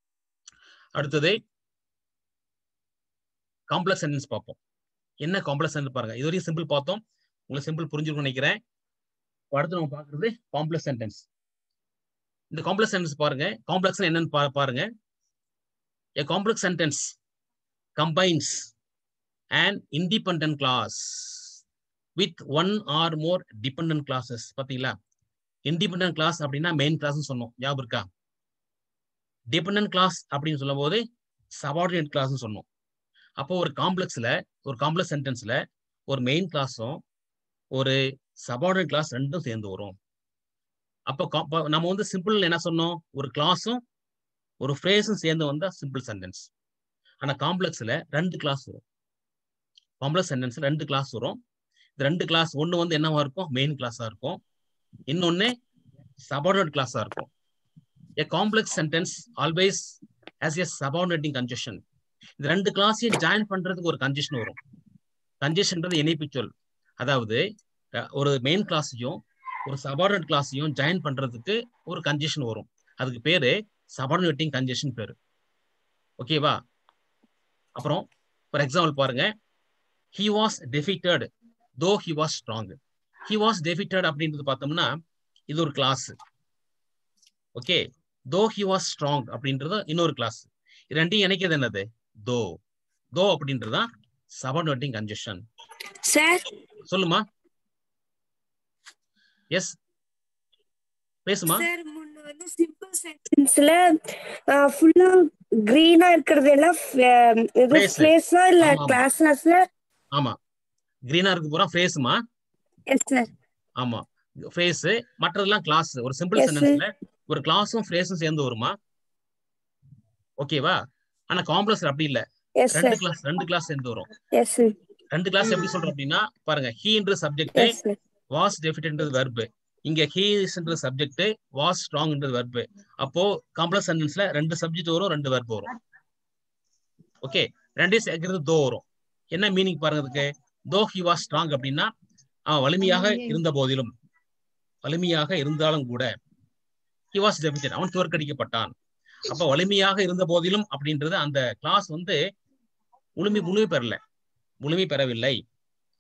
அடுத்தது காம்ப்ளெக்ஸ் சென்டென்ஸ் பார்ப்போம் என்ன காம்ப்ளெக்ஸ் சென்டென்ஸ் பாருங்க இது வரைக்கும் சிம்பிள் பார்த்தோம் உங்களுக்கு சிம்பிள் புரிஞ்சிருக்கும்னு நினைக்கிறேன் இப்ப அடுத்து நம்ம பார்க்கறது காம்ப்ளெக்ஸ் சென்டென்ஸ் இந்த காம்ப்ளெக்ஸ் சென்டென்ஸ் பாருங்க காம்ப்ளெக்ஸ் என்னன்னு பா- பாருங்க a complex sentence combines an independent class with one or more dependent classes பாத்தீங்களா இண்டிபெண்டன்ட் கிளாஸ் அப்படின்னா மெயின் கிளாஸ் சொன்னோம் ஞாபகம் இருக்கா டிபெண்டன்ட் கிளாஸ் அப்படின்னு சொல்லும் போது சபார்டினேட் கிளாஸ் சொன்னோம் அப்போ ஒரு காம்ப்ளெக்ஸ்ல ஒரு காம்ப்ளெக்ஸ் சென்டென்ஸ்ல ஒரு மெயின் கிளாஸும் ஒரு சபார்டினேட் கிளாஸ் ரெண்டும் சேர்ந்து வரும் அப்போ கா- அப்ப நம்ம வந்து சிம்பிள் என்ன சொன்னோம் ஒரு கிளாஸும் ஒரு ஃப்ரேஸும் சேர்ந்து வந்தா சிம்பிள் சென்டென்ஸ் ஆனா காம்ப்ளெக்ஸ்ல ரெண்டு கிளாஸ் வரும் காம்ப்ளெக்ஸ் சென்டென்ஸ்ல ரெண்டு கிளாஸ் வரும் இந்த ரெண்டு கிளாஸ் ஒன்னு வந்து என்னவா இருக்கும் மெயின் கிளாஸா இருக்கும் இன்னொன்னு சபார்டினேட் கிளாஸா இருக்கும் a complex sentence always has a subordinating conjunction இந்த ரெண்டு கிளாஸையும் ஜாயின் பண்றதுக்கு ஒரு கன்ஜெஷன் வரும் கன்ஜெஷன்ன்றது இணைப்பு சொல் அதாவது அஹ், ஒரு மெயின் கிளாஸையும் ஒரு சபார்டினேட் கிளாஸையும் ஜாயின் பண்றதுக்கு ஒரு கன்ஜெஷன் வரும் அதுக்கு பேரு சபார்டினேட்டிங் கன்ஜெஷன் பேரு ஓகேவா அப்புறம் ஃபார் எக்ஸாம்பிள் பாருங்க he was defeated though he was strong he was defeated அப்படின்றது பார்த்தோம்னா இது ஒரு clause okay though he was strong அப்படின்றது இன்னொரு கிளாஸ் இது ரெண்டையும் இணைக்கிறது என்னது தோ தோ அப்படின்றதுதான் சபார்டினேட்டிங் கன்ஜெஷன் சார் சொல்லுமா எஸ் பேசுமா சார் முன்ன வந்து சிம்பிள் சென்டென்ஸ்ல ஃபுல்லா கிரீனா இருக்கிறது எல்லாம் அஹ், இது Phrase. பிளேஸா இல்ல ஆமா, ஆமா. கிளாஸ்ல சார் ஆமா கிரீனா இருக்கு பூரா ஃப்ரேஸுமா எஸ் சார் ஆமா ஃப்ரேஸ் மற்றதெல்லாம் கிளாஸ் ஒரு சிம்பிள் Yes, sir. சென்டென்ஸ்ல ஒரு கிளாஸும் ஃப்ரேஸும் சேர்ந்து வருமா ஓகேவா ஆனா காம்ப்ளெக்ஸ் அப்படி இல்ல எஸ் ரெண்டு சார் கிளாஸ் ரெண்டு கிளாஸ் சேர்ந்து வரும் எஸ் சார் ரெண்டு கிளாஸ் எப்படி சொல்றோம் அப்படின்னா பாருங்க ஹீன்ற சப்ஜெக்ட் எஸ் சார் வாஸ் டெஃபிட்ன்றது வெர்பு இங்க ஹீஸ்ன்ற சப்ஜெக்ட் வாஸ் ஸ்ட்ராங்ன்றது வெர்பு அப்போ காம்ப்ளெக்ஸ் சென்டென்ஸ்ல ரெண்டு சப்ஜெக்ட் வரும் ரெண்டு வெர்பு வரும் ஓகே ரெண்டையும் சேர்க்கிறது தோ வரும் என்ன மீனிங் பாருங்க இதுக்கு தோ ஹி வாஸ் ஸ்ட்ராங் அப்படின்னா அவன் வலிமையாக இருந்த போதிலும் வலிமையாக இருந்தாலும் கூட ஹி வாஸ் டெபிட்டட் அவன் தோற்கடிக்கப்பட்டான் அப்ப வலிமையாக இருந்த போதிலும் அப்படின்றது அந்த கிளாஸ் வந்து முழுமை முழுமை பெறல முழுமை பெறவில்லை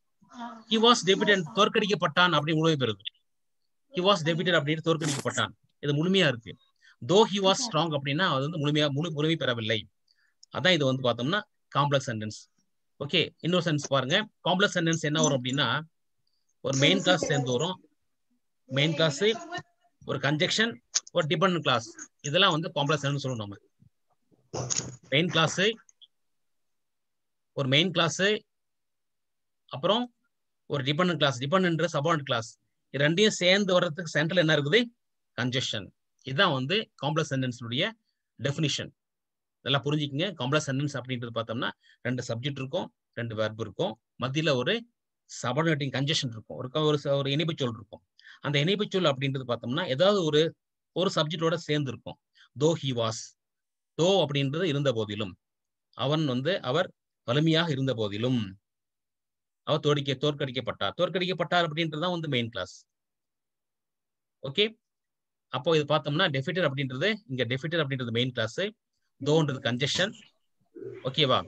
ஹி வாஸ் டெபிட்டட் தோற்கடிக்கப்பட்டான் அப்படி முழுமை பெறுது ஹி வாஸ் டெபிட்டட் அப்படின்னு தோற்கடிக்கப்பட்டான் இது முழுமையா இருக்கு தோ ஹி வாஸ் ஸ்ட்ராங் அப்படின்னா அது வந்து முழுமையா முழு முழுமை பெறவில்லை அதான் இது வந்து பார்த்தோம்னா காம்ப்ளெக்ஸ் சென்டென்ஸ் ஓகே இன்னொரு சென்டென்ஸ் பாருங்க காம்ப்ளெக்ஸ் சென்டென்ஸ் என்ன வரும் அப்படின்னா ஒரு மெயின் கிளாஸ் சேர்ந்து வரும் மெயின் கிளாஸ் ஒரு கன்ஜெக்ஷன் ஒரு டிபெண்ட் கிளாஸ் இதெல்லாம் வந்து காம்ப்ளெக்ஸ் சென்டென்ஸ் சொல்லுவோம் நம்ம மெயின் கிளாஸ் ஒரு மெயின் கிளாஸ் அப்புறம் ஒரு dependent clause dependent subordinate clause இது ரெண்டையும் சேர்ந்து வர்றதுக்கு சென்டர்ல என்ன இருக்குது கன்ஜெஷன் இதுதான் வந்து காம்ப்ளெக்ஸ் சென்டென்ஸுடைய டெஃபினிஷன் இதெல்லாம் புரிஞ்சுக்கங்க காம்ப்ளெக்ஸ் சென்டென்ஸ் அப்படின்றது பார்த்தோம்னா ரெண்டு சப்ஜெக்ட் இருக்கும் ரெண்டு வெர்ப் இருக்கும் மத்தியில ஒரு சபார்டினேட்டிங் கன்ஜெஷன் இருக்கும் ஒரு க- ஒரு ச- ஒரு இணைப்புச்சொல் இருக்கும் அந்த இணைப்புச்சொல் அப்படின்றது பார்த்தோம்னா ஏதாவது ஒரு ஒரு சப்ஜெக்டோட சேர்ந்து இருக்கும் தோ ஹி வாஸ் தோ அப்படின்றது இருந்த போதிலும் அவன் வந்து அவர் வலிமையாக இருந்த போதிலும் அவர் தோடிக்க தோற்கடிக்கப்பட்டார் தோற்கடிக்கப்பட்டார் அப்படின்றது தான் வந்து மெயின் கிளாஸ் ஓகே அப்போ இது பார்த்தோம்னா டெஃபிட்டர் அப்படின்றது இங்க டெஃபிட்டர் அப்படின்றது மெயின் கிளாஸ் தோன்றது கன்ஜெஷன் ஓகேவா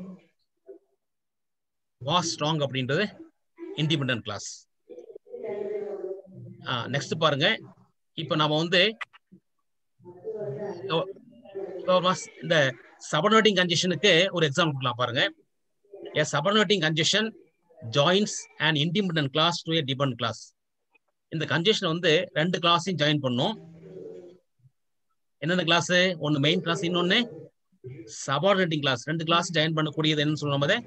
வாஸ் ஸ்ட்ராங் அப்படின்றது இண்டிபெண்டன்ட் கிளாஸ் நெக்ஸ்ட் பாருங்க இப்போ நாம வந்து இப்போ- இப்போ was- இந்த சபர்னேட்டிங் கன்ஜெஷனுக்கு ஒரு எக்ஸாம்பிள் கொடுக்கலாம் பாருங்க a subordinating congestion joins an independent class to a dependent class இந்த கன்ஜெஷன் வந்து ரெண்டு கிளாஸையும் ஜாயின் பண்ணும் என்னென்ன கிளாஸ் ஒன்னு மெயின் கிளாஸ் இன்னொன்னு சபார்டினேட்டிங் கிளாஸ் ரெண்டு கிளாஸ் ஜாயின் பண்ணக்கூடியது என்னன்னு சொல்லுவோம் அதை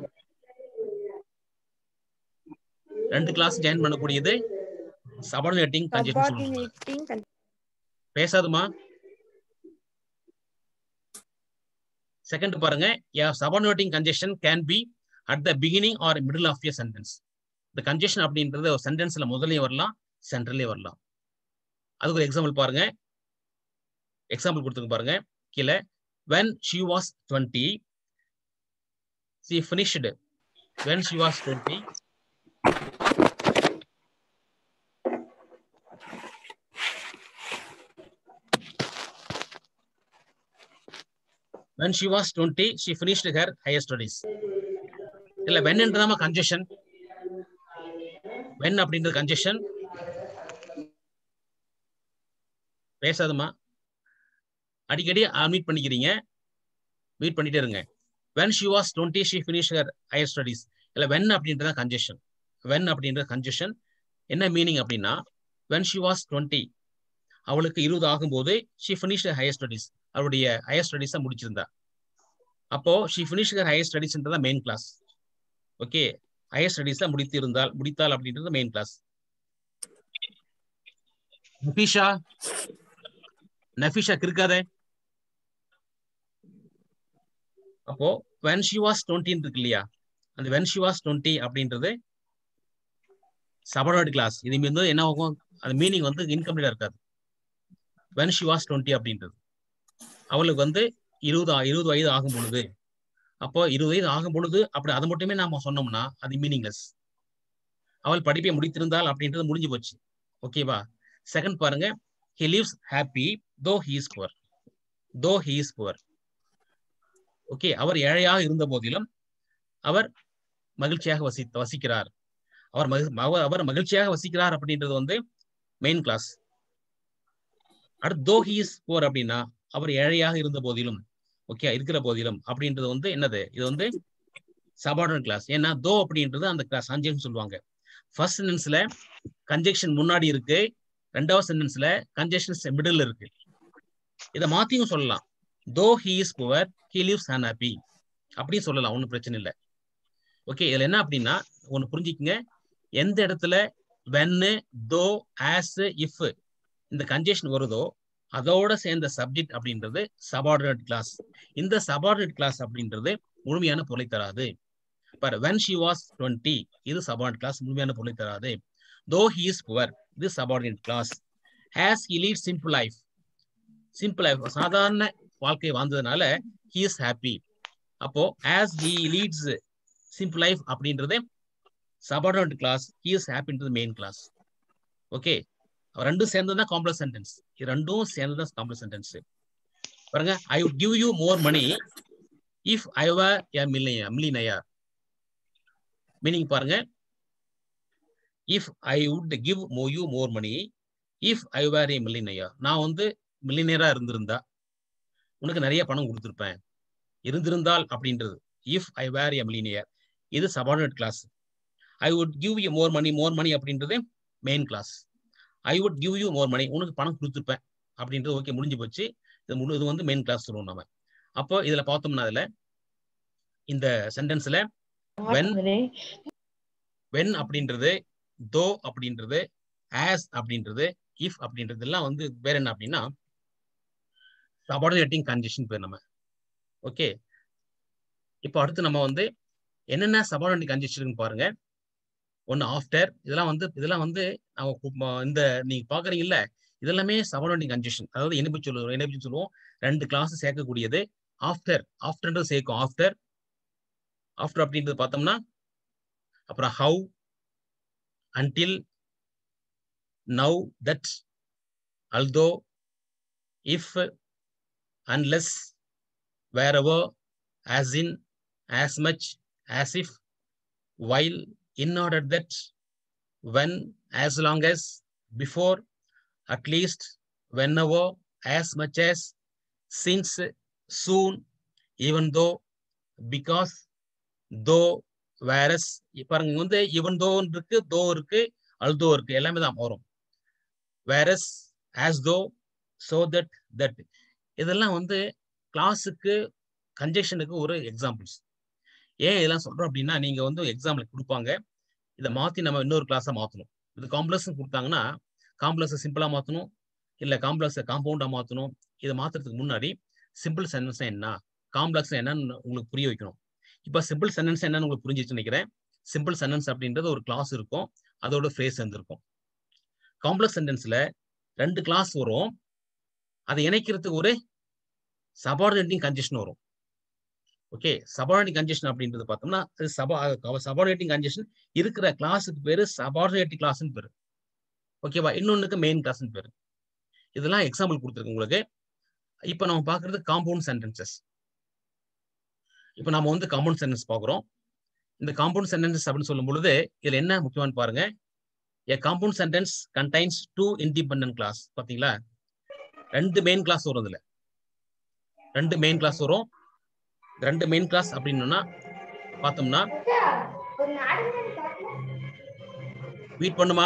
ரெண்டு கிளாஸ் ஜாயின் பண்ணக்கூடியது சபார்டினேட்டிங் கன்ஜெஷன் சொல்லுவாங்க Subordinating con- பேசாதுமா செகண்ட் பாருங்க subordinating conjunction can be at the beginning or middle of a sentence இந்த கன்ஜெஷன் அப்படின்றது ஒரு சென்டென்ஸ்ல முதல்லயே வரலாம் சென்டர்லயே வரலாம் அதுக்கு ஒரு எக்ஸாம்பிள் பாருங்க எக்ஸாம்பிள் கொடுத்துங்க பாருங்க கீழே when she was 20 she finished when she was 20 when she was 20 she finished her higher studies இல்ல when என்றதாம கன்ஜெஷன் when அப்படின்றது கன்ஜெஷன் பேசாதமா அடிக்கடி மீட் பண்ணிக்கிறீங்க மீட் பண்ணிட்டே இருங்க when she was 20 she finished her higher studies இல்ல when அப்படின்றது கன்ஜெஷன் when அப்படின்றது கன்ஜெஷன் என்ன மீனிங் அப்படின்னா when she was 20 அவளுக்கு இருபது ஆகும்போது she finished her higher studies அவருடைய ஹையர் ஸ்டடிஸை முடிச்சிருந்தா அப்போ ஷி ஃபினிஷ் ஹையர் ஸ்டடிஸ்ன்றதா மெயின் கிளாஸ் ஓகே ஹையர் ஸ்டடிஸை முடித்து இருந்தால் முடித்தால் அப்படின்றது மெயின் கிளாஸ் நஃபீஷா நஃபீஷா கிருக்காதே அப்போ when she was 20 இருக்கு இல்லையா அந்த when she was 20 அப்படின்றது சபர்டினேட் கிளாஸ் இது வந்து என்ன ஆகும் அந்த மீனிங் வந்து இன்கம்ப்ளீட்டா இருக்காது when she was 20 அப்படின்றது அவளுக்கு வந்து இருபது ஆ- இருபது வயது ஆகும் பொழுது அப்போ இருபது வயது ஆகும் பொழுது அப்படி அதை மட்டுமே நாம சொன்னோம்னா அது மீனிங்லெஸ் அவள் படிப்பை முடித்திருந்தால் அப்படின்றது முடிஞ்சு போச்சு ஓகேவா செகண்ட் பாருங்க he lives happy though he is poor though he is poor okay அவர் ஏழையாக இருந்த போதிலும் அவர் மகிழ்ச்சியாக வசி வசிக்கிறார் அவர் மகி- அவர் அவர் மகிழ்ச்சியாக வசிக்கிறார் அப்படின்றது வந்து மெயின் கிளாஸ் அடுத்து தோ ஹீ இஸ் புவர் அப்படின்னா அவர் ஏழையாக இருந்த போதிலும் ஓகே இருக்கிற போதிலும் அப்படின்றது வந்து என்னது இது வந்து சபார்டினேட் கிளாஸ் ஏன்னா தோ அப்படின்றது அந்த கிளாஸ் கன்ஜெக்ஷன் சொல்லுவாங்க ஃபர்ஸ்ட் சென்டென்ஸ்ல கன்ஜெக்ஷன் முன்னாடி இருக்கு ரெண்டாவது சென்டென்ஸ்ல கன்ஜெக்ஷன் மிடில் இருக்கு இதை மாத்தியும் சொல்லலாம் though he is poor he lives happy அப்படின்னு சொல்லலாம் ஒன்றும் பிரச்சனை இல்லை ஓகே இதுல என்ன அப்படின்னா ஒன்று புரிஞ்சுக்கங்க எந்த இடத்துல வென்னு தோ ஆஸ் இஃப் இந்த கன்ஜெக்ஷன் வருதோ அதோட சேர்ந்த சப்ஜெக்ட் அப்படின்றது சபார்டினேட் கிளாஸ் இந்த சபார்டினேட் கிளாஸ் அப்படின்றது முழுமையான பொருளை தராது பர் வென் ஷி வாஸ் டுவெண்ட்டி இது சபார்டினேட் கிளாஸ் முழுமையான பொருளை தராது தோ ஹி இஸ் புவர் இது subordinate clause as he lead simple life simple life சாதாரண வாழ்க்கை வாழ்ந்ததுனால ஹி இஸ் ஹாப்பி அப்போ as he leads simple life அப்படின்றது சபார்டினேட் கிளாஸ் ஹி இஸ் ஹாப்பின்றது மெயின் கிளாஸ் ஓகே ரெண்டும் சேர்ந்து தான் காம்ப்ளெக்ஸ் சென்டென்ஸ் இது ரெண்டும் சேர்ந்து தான் காம்ப்ளெக்ஸ் சென்டென்ஸ் பாருங்க I would give you more money if I were a millionaire meaning பாருங்க if I would give more you more money if I were a millionaire நான் வந்து மில்லினியரா இருந்திருந்தா உனக்கு நிறைய பணம் கொடுத்துருப்பேன் இருந்திருந்தால் அப்படின்றது if I were a millionaire இது subordinate clause I would give you more money more money அப்படின்றது main clause I would give you more money உனக்கு பணம் கொடுத்துருப்பேன் அப்படின்றது ஓகே முடிஞ்சு போச்சு இது முழு இது வந்து மெயின் கிளாஸ் சொல்லுவோம் நம்ம அப்போ இதுல பார்த்தோம்னா அதுல இந்த சென்டென்ஸ்ல வென் வென் அப்படின்றது தோ அப்படின்றது ஆஸ் அப்படின்றது இஃப் அப்படின்றது எல்லாம் வந்து வேற என்ன அப்படின்னா சபார்டினேட்டிங் கண்டிஷன் பேர் நம்ம ஓகே இப்போ அடுத்து நம்ம வந்து என்னென்ன சபார்டினேட்டிங் கண்டிஷன் பாருங்க ஒன்று ஆஃப்டர் இதெல்லாம் வந்து இதெல்லாம் வந்து நம்ம கு- ம- இந்த நீங்க பாக்குறீங்கல்ல இதெல்லாமே சபார்டினேட்டிங் கண்டிஷன் அதாவது இணைப்பு சொல்லுவோம் இணைப்பு சொல்லுவோம் ரெண்டு கிளாஸ் சேர்க்கக்கூடியது ஆஃப்டர் ஆஃப்டர்ன்றது சேர்க்கும் ஆஃப்டர் ஆஃப்டர் அப்படின்றது பார்த்தோம்னா அப்புறம் how until now that although if unless wherever as in as much as if while in order that when as long as before at least whenever as much as since soon even though because though whereas பாருங்க இங்க வந்து even though இருக்கு though இருக்கு although இருக்கு எல்லாமே தான் வரும் whereas as though so that that இதெல்லாம் வந்து கிளாஸுக்கு கன்ஜெக்ஷனுக்கு ஒரு எக்ஸாம்பிள்ஸ் ஏன் இதெல்லாம் சொல்றோம் அப்படின்னா நீங்க வந்து எக்ஸாம்பிள் கொடுப்பாங்க இதை மாத்தி நம்ம இன்னொரு கிளாஸா மாத்தணும் இது காம்ப்ளெக்ஸ் கொடுத்தாங்கன்னா காம்ப்ளெக்ஸை சிம்பிளா மாத்தணும் இல்ல காம்ப்ளெக்ஸை காம்பவுண்டா மாத்தணும் இதை மாத்துறதுக்கு முன்னாடி சிம்பிள் சென்டென்ஸ் என்ன காம்ப்ளெக்ஸ் என்னன்னு உங்களுக்கு புரிய வைக்கணும் இப்ப சிம்பிள் சென்டென்ஸ் என்னன்னு உங்களுக்கு புரிஞ்சிச்சு நினைக்கிறேன் சிம்பிள் சென்டென்ஸ் அப்படின்றது ஒரு கிளாஸ் இருக்கும் அதோட ஃப்ரேஸ் இருந்திருக்கும் காம்ப்ளெக்ஸ் சென்டென்ஸ்ல ரெண்டு கிளாஸ் வரும் அதை இணைக்கிறதுக்கு ஒரு சபார்டினேட்டிங் கன்ஜெஷன் வரும் ஓகே சபார்டினேட்டிங் கன்ஜெஷன் அப்படின்றது பார்த்தோம்னா சபார்டினேட்டிங் கன்ஜெஷன் இருக்கிற கிளாஸுக்கு பேரு சபார்டினேட்டிங் கிளாஸ்னு பேரு ஓகேவா இன்னொன்னுக்கு மெயின் கிளாஸ்னு பேரு இதெல்லாம் எக்ஸாம்பிள் கொடுத்துருக்கு உங்களுக்கு இப்போ நம்ம பார்க்கறது காம்பவுண்ட் சென்டென்சஸ் இப்போ நம்ம வந்து காம்பவுண்ட் சென்டென்ஸ் பார்க்குறோம் இந்த காம்பவுண்ட் சென்டென்சஸ் அப்படின்னு சொல்லும் பொழுது இதுல என்ன முக்கியமானு பாருங்க a compound sentence contains two independent class பாத்தீங்களா ரெண்டு மெயின் கிளாஸ் வரும் இதுல ரெண்டு மெயின் கிளாஸ் வரும் இந்த ரெண்டு மெயின் கிளாஸ் அப்படின்னா பார்த்தோம்னா ரீட் பண்ணுமா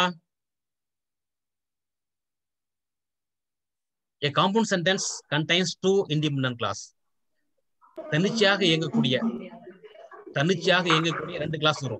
a compound sentence contains two independent class தன்னிச்சையாக இயங்கக்கூடிய தன்னிச்சையாக இயங்கக்கூடிய ரெண்டு கிளாஸ் வரும்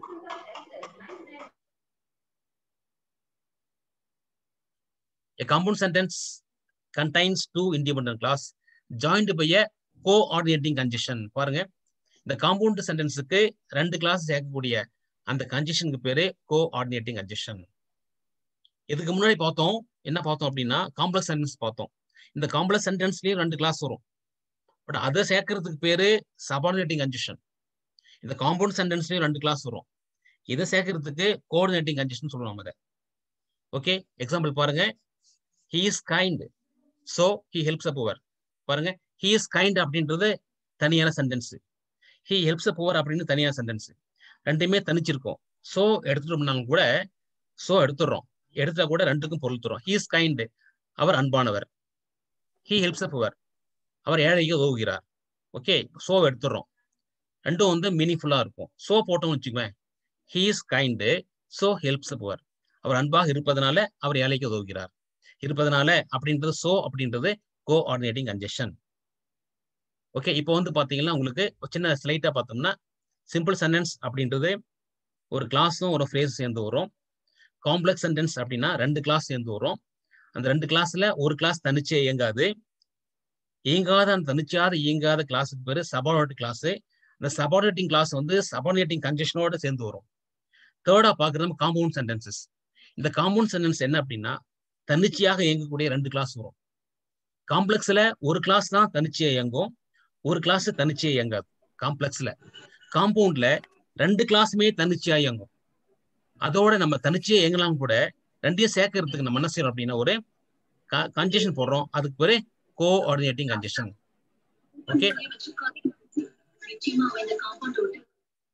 A compound sentence contains two independent class joined by a coordinating conjunction பாருங்க இந்த காம்பவுண்ட் சென்டென்ஸுக்கு ரெண்டு கிளாஸ் சேர்க்கக்கூடிய அந்த கன்ஜெஷனுக்கு பேரு கோஆர்டினேட்டிங் கன்ஜெஷன் இதுக்கு முன்னாடி பார்த்தோம் என்ன பார்த்தோம் அப்படின்னா காம்ப்ளெக்ஸ் சென்டென்ஸ் பார்த்தோம் இந்த காம்ப்ளெக்ஸ் சென்டென்ஸ்லயும் ரெண்டு கிளாஸ் வரும் பட் அதை சேர்க்கறதுக்கு பேரு சபார்டினேட்டிங் கன்ஜெஷன் இந்த காம்பவுண்ட் சென்டென்ஸ்லயும் ரெண்டு கிளாஸ் வரும் இதை சேர்க்கறதுக்கு கோஆர்டினேட்டிங் கன்ஜெஷன் சொல்லுவாங்க அதை ஓகே எக்ஸாம்பிள் பாருங்க he is kind so he helps a poor பாருங்க ஹி இஸ் கைண்ட் அப்படின்றது தனியான sentence he helps a poor அப்படின்னு தனியான சென்டென்ஸ் ரெண்டுமே தனிச்சிருக்கோம் ஸோ எடுத்துட்டோம்னாலும் கூட ஸோ எடுத்துடுறோம் எடுத்தா கூட ரெண்டுக்கும் பொருள் தரும் ஹி இஸ் கைண்ட் அவர் அன்பானவர் ஹி ஹெல்ப்ஸ் அ புவர் அவர் ஏழைக்கு உதவுகிறார் ஓகே ஸோ எடுத்துடுறோம் ரெண்டும் வந்து மீனிங்ஃபுல்லா இருக்கும் ஸோ போட்டோம்னு வச்சுக்குவேன் he is kind so helps a poor அவர் அன்பாக இருப்பதனால அவர் ஏழைக்கு உதவுகிறார் இருப்பதனால அப்படின்றது சோ அப்படின்றது கோஆர்டினேட்டிங் கன்ஜெஷன் ஓகே இப்போ வந்து பாத்தீங்கன்னா உங்களுக்கு ஒரு சின்ன ஸ்லைட்டா பார்த்தோம்னா சிம்பிள் சென்டென்ஸ் அப்படின்றது ஒரு கிளாஸும் ஒரு ஃப்ரேஸ் சேர்ந்து வரும் காம்ப்ளெக்ஸ் சென்டென்ஸ் அப்படின்னா ரெண்டு கிளாஸ் சேர்ந்து வரும் அந்த ரெண்டு கிளாஸ்ல ஒரு கிளாஸ் தனிச்சே இயங்காது இயங்காத அந்த தனிச்சாத இயங்காத கிளாஸுக்கு பேரு சபார்டினேட் கிளாஸ் அந்த சபார்டினேட்டிங் கிளாஸ் வந்து சபார்டினேட்டிங் கன்ஜெஷனோட சேர்ந்து வரும் தேர்டா பாக்குறது காம்பவுண்ட் சென்டென்சஸ் இந்த காம்பவுண்ட் சென்டென்ஸ் என்ன அப்படின்னா தன்னிச்சையாக இயங்கக்கூடிய ரெண்டு கிளாஸ் வரும் காம்ப்ளெக்ஸ்ல ஒரு கிளாஸ் தான் தனிச்சையா இயங்கும் ஒரு கிளாஸ் தனிச்சையா இயங்காது காம்ப்ளெக்ஸ்ல காம்பவுண்ட்ல ரெண்டு கிளாஸுமே தனிச்சையா இயங்கும் அதோட நம்ம தனிச்சையா இயங்கலாம் கூட ரெண்டையும் சேர்க்கறதுக்கு நம்ம என்ன செய்யறோம் அப்படின்னா ஒரு கன்ஜெஷன் போடுறோம் அதுக்கு பேரு கோஆர்டினேட்டிங் கன்ஜெஷன் ஓகே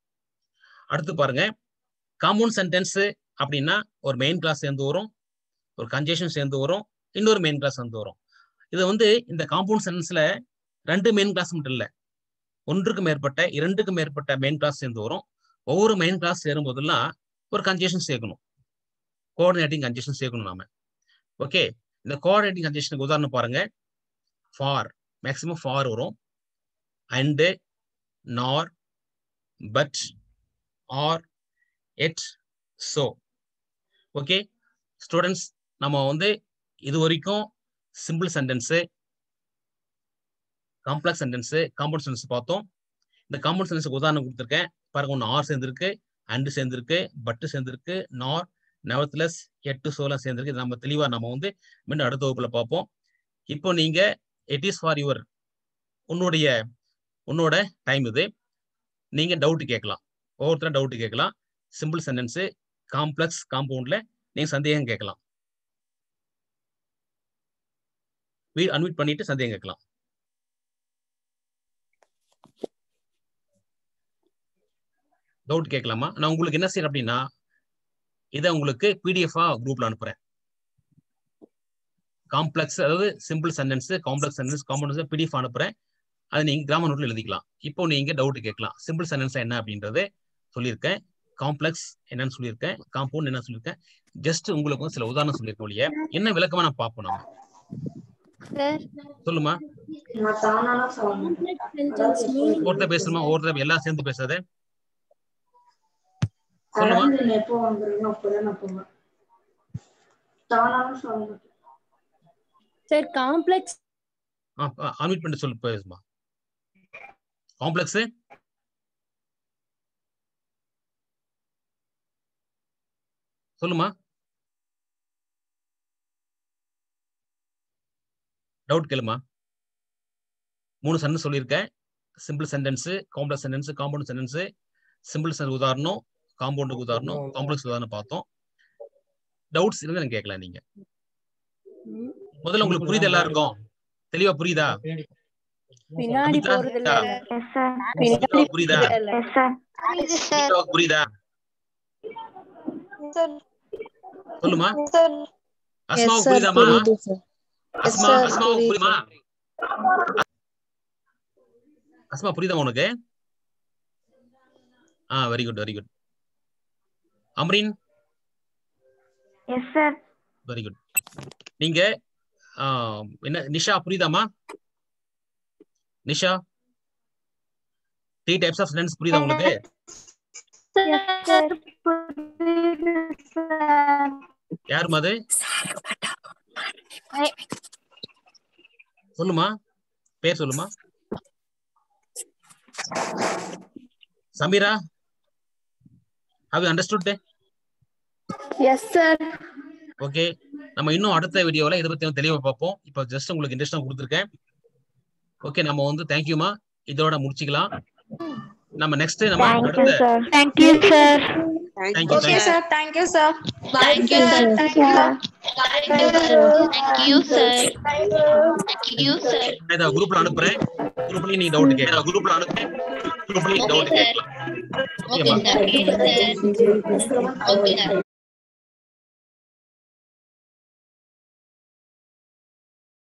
அடுத்து பாருங்க காம்பவுண்ட் சென்டென்ஸ் அப்படின்னா ஒரு மெயின் கிளாஸ் சேர்ந்து வரும் ஒரு கன்ஜெஷன் சேர்ந்து வரும் இன்னொரு மெயின் கிளாஸ் வந்து வரும் இது வந்து இந்த காம்பவுண்ட் சென்டென்ஸ்ல ரெண்டு மெயின் கிளாஸ் மட்டும் இல்லை ஒன்றுக்கு மேற்பட்ட இரண்டுக்கு மேற்பட்ட மெயின் கிளாஸ் சேர்ந்து வரும் ஒவ்வொரு மெயின் கிளாஸ் சேரும் போதெல்லாம் ஒரு கன்ஜெஷன் சேர்க்கணும் கோஆர்டினேட்டிங் கன்ஜெஷன் சேர்க்கணும் நாம ஓகே இந்த கோஆர்டினேட்டிங் கன்ஜெஷனுக்கு உதாரணம் பாருங்க ஃபார் மேக்ஸிமம் ஃபார் வரும் and nor but or yet so okay students நம்ம வந்து இது வரைக்கும் simple sentence complex sentence compound sentence பார்த்தோம் இந்த காம்பவுண்ட் சென்டென்ஸுக்கு உதாரணம் கொடுத்துருக்கேன் பாருங்க ஒன்று ஆர் சேர்ந்துருக்கு அண்டு சேர்ந்துருக்கு பட்டு சேர்ந்துருக்கு நார் நெவர்த்லெஸ் எட்டு சோலாம் சேர்ந்துருக்கு இது நம்ம தெளிவாக நம்ம வந்து மீண்டும் அடுத்த வகுப்புல பார்ப்போம் இப்போ நீங்க இட் இஸ் ஃபார் யுவர் உன்னுடைய உன்னோட டைம் இது நீங்க டவுட் கேட்கலாம் ஒவ்வொருத்தரும் டவுட் கேட்கலாம் சிம்பிள் சென்டென்ஸு காம்ப்ளெக்ஸ் காம்பவுண்ட்ல நீங்க சந்தேகம் கேட்கலாம் வீ அன்மியூட் பண்ணிட்டு சந்தேகம் கேட்கலாம் டவுட் கேட்கலாமா நான் உங்களுக்கு என்ன செய்யறேன் அப்படின்னா இதை உங்களுக்கு பிடிஎஃபா குரூப்ல அனுப்புறேன் காம்ப்ளெக்ஸ் அதாவது simple sentence complex sentence compounds PDF அனுப்புறேன் அதை நீங்க கிராம நோட்ல எழுதிக்கலாம் இப்போ நீங்க டவுட் கேட்கலாம் சிம்பிள் சென்டென்ஸ் என்ன அப்படின்றது சொல்லியிருக்கேன் காம்ப்ளெக்ஸ் என்னன்னு சொல்லியிருக்கேன் காம்பவுண்ட் என்ன சொல்லியிருக்கேன் ஜஸ்ட் உங்களுக்கு வந்து சில உதாரணம் சொல்லியிருக்கேன் ஒழிய என்ன விளக்கமா நான் பார்ப்போம் நம்ம சார் சொல்லுமா ஒருத்தர் பேசுமா ஒருத்தர் எல்லாம் சேர்ந்து பேசாத சொல்லுமா எப்போ வாங்குறீங்க அப்பதான் நான் போவேன் தானாலும் சொல்ல மாட்டேன் சார் காம்ப்ளெக்ஸ் அன்மியூட் பண்ணிட்டு சொல்லு பேசுமா காம்ப்ளெக்ஸ் சொல்லுமா டவுட் கேளுமா மூணு சென்டென்ஸ் சொல்லியிருக்கேன் simple sentence complex sentence compound sentence simple sentence உதாரணம் காம்பவுண்டுக்கு உதாரணம் காம்ப்ளெக்ஸ் உதாரணம் பார்த்தோம் டவுட்ஸ் இருந்தா எனக்கு கேட்கலாம் நீங்க முதல்ல உங்களுக்கு புரியுது எல்லாருக்கும் தெளிவா புரியுதா பின்னாடி அமிதா? போறது இல்ல எஸ் சார் பின்னாடி புரியுதா இல்ல. எஸ் சார் புரியுது சார் கீதாவுக்கு புரியுதா சார் சொல்லுமா சார் அஸ்மாவுக்கு புரியுதாமா அஸ்மா sir, அஸ்மாவுக்கு புரியுது. புரியுமா அஸ்மா புரியுதா உனக்கு ஆ very good very good Amreen yes sir very good நீங்க ஆ, என்ன நிஷா புரியுதாமா Nisha three types of sentence புரியுதா உங்களுக்கு சார் புரியுது சார் யாருமா அது சொல்லுமா பேர் சொல்லுமா Sameera how understood yes sir okay நம்ம இன்னும் அடுத்த வீடியோல இதை பத்தி தெளிவா பார்ப்போம் இப்போ ஜஸ்ட் உங்களுக்கு இன்ட்ரெஸ்டா கொடுத்துருக்கேன் ஓகே நம்ம வந்து தேங்க்யூமா இதோட முடிச்சுக்கலாம் நம்ம நெக்ஸ்ட் நம்ம தேங்க்யூ அடுத்த sir thank you sir thank you okay sir thank you sir Thank you, sir. Thank you sir Thank you, sir. Thank you, sir. இதை குரூப்ல அனுப்புறேன் குரூப்லயும் நீ டவுட் கேட்கலாம் குரூப்ல அனுப்புறேன் குரூப்லயும் டவுட் கேட்கலாம் Okay, sir. Okay, sir. Okay, sir.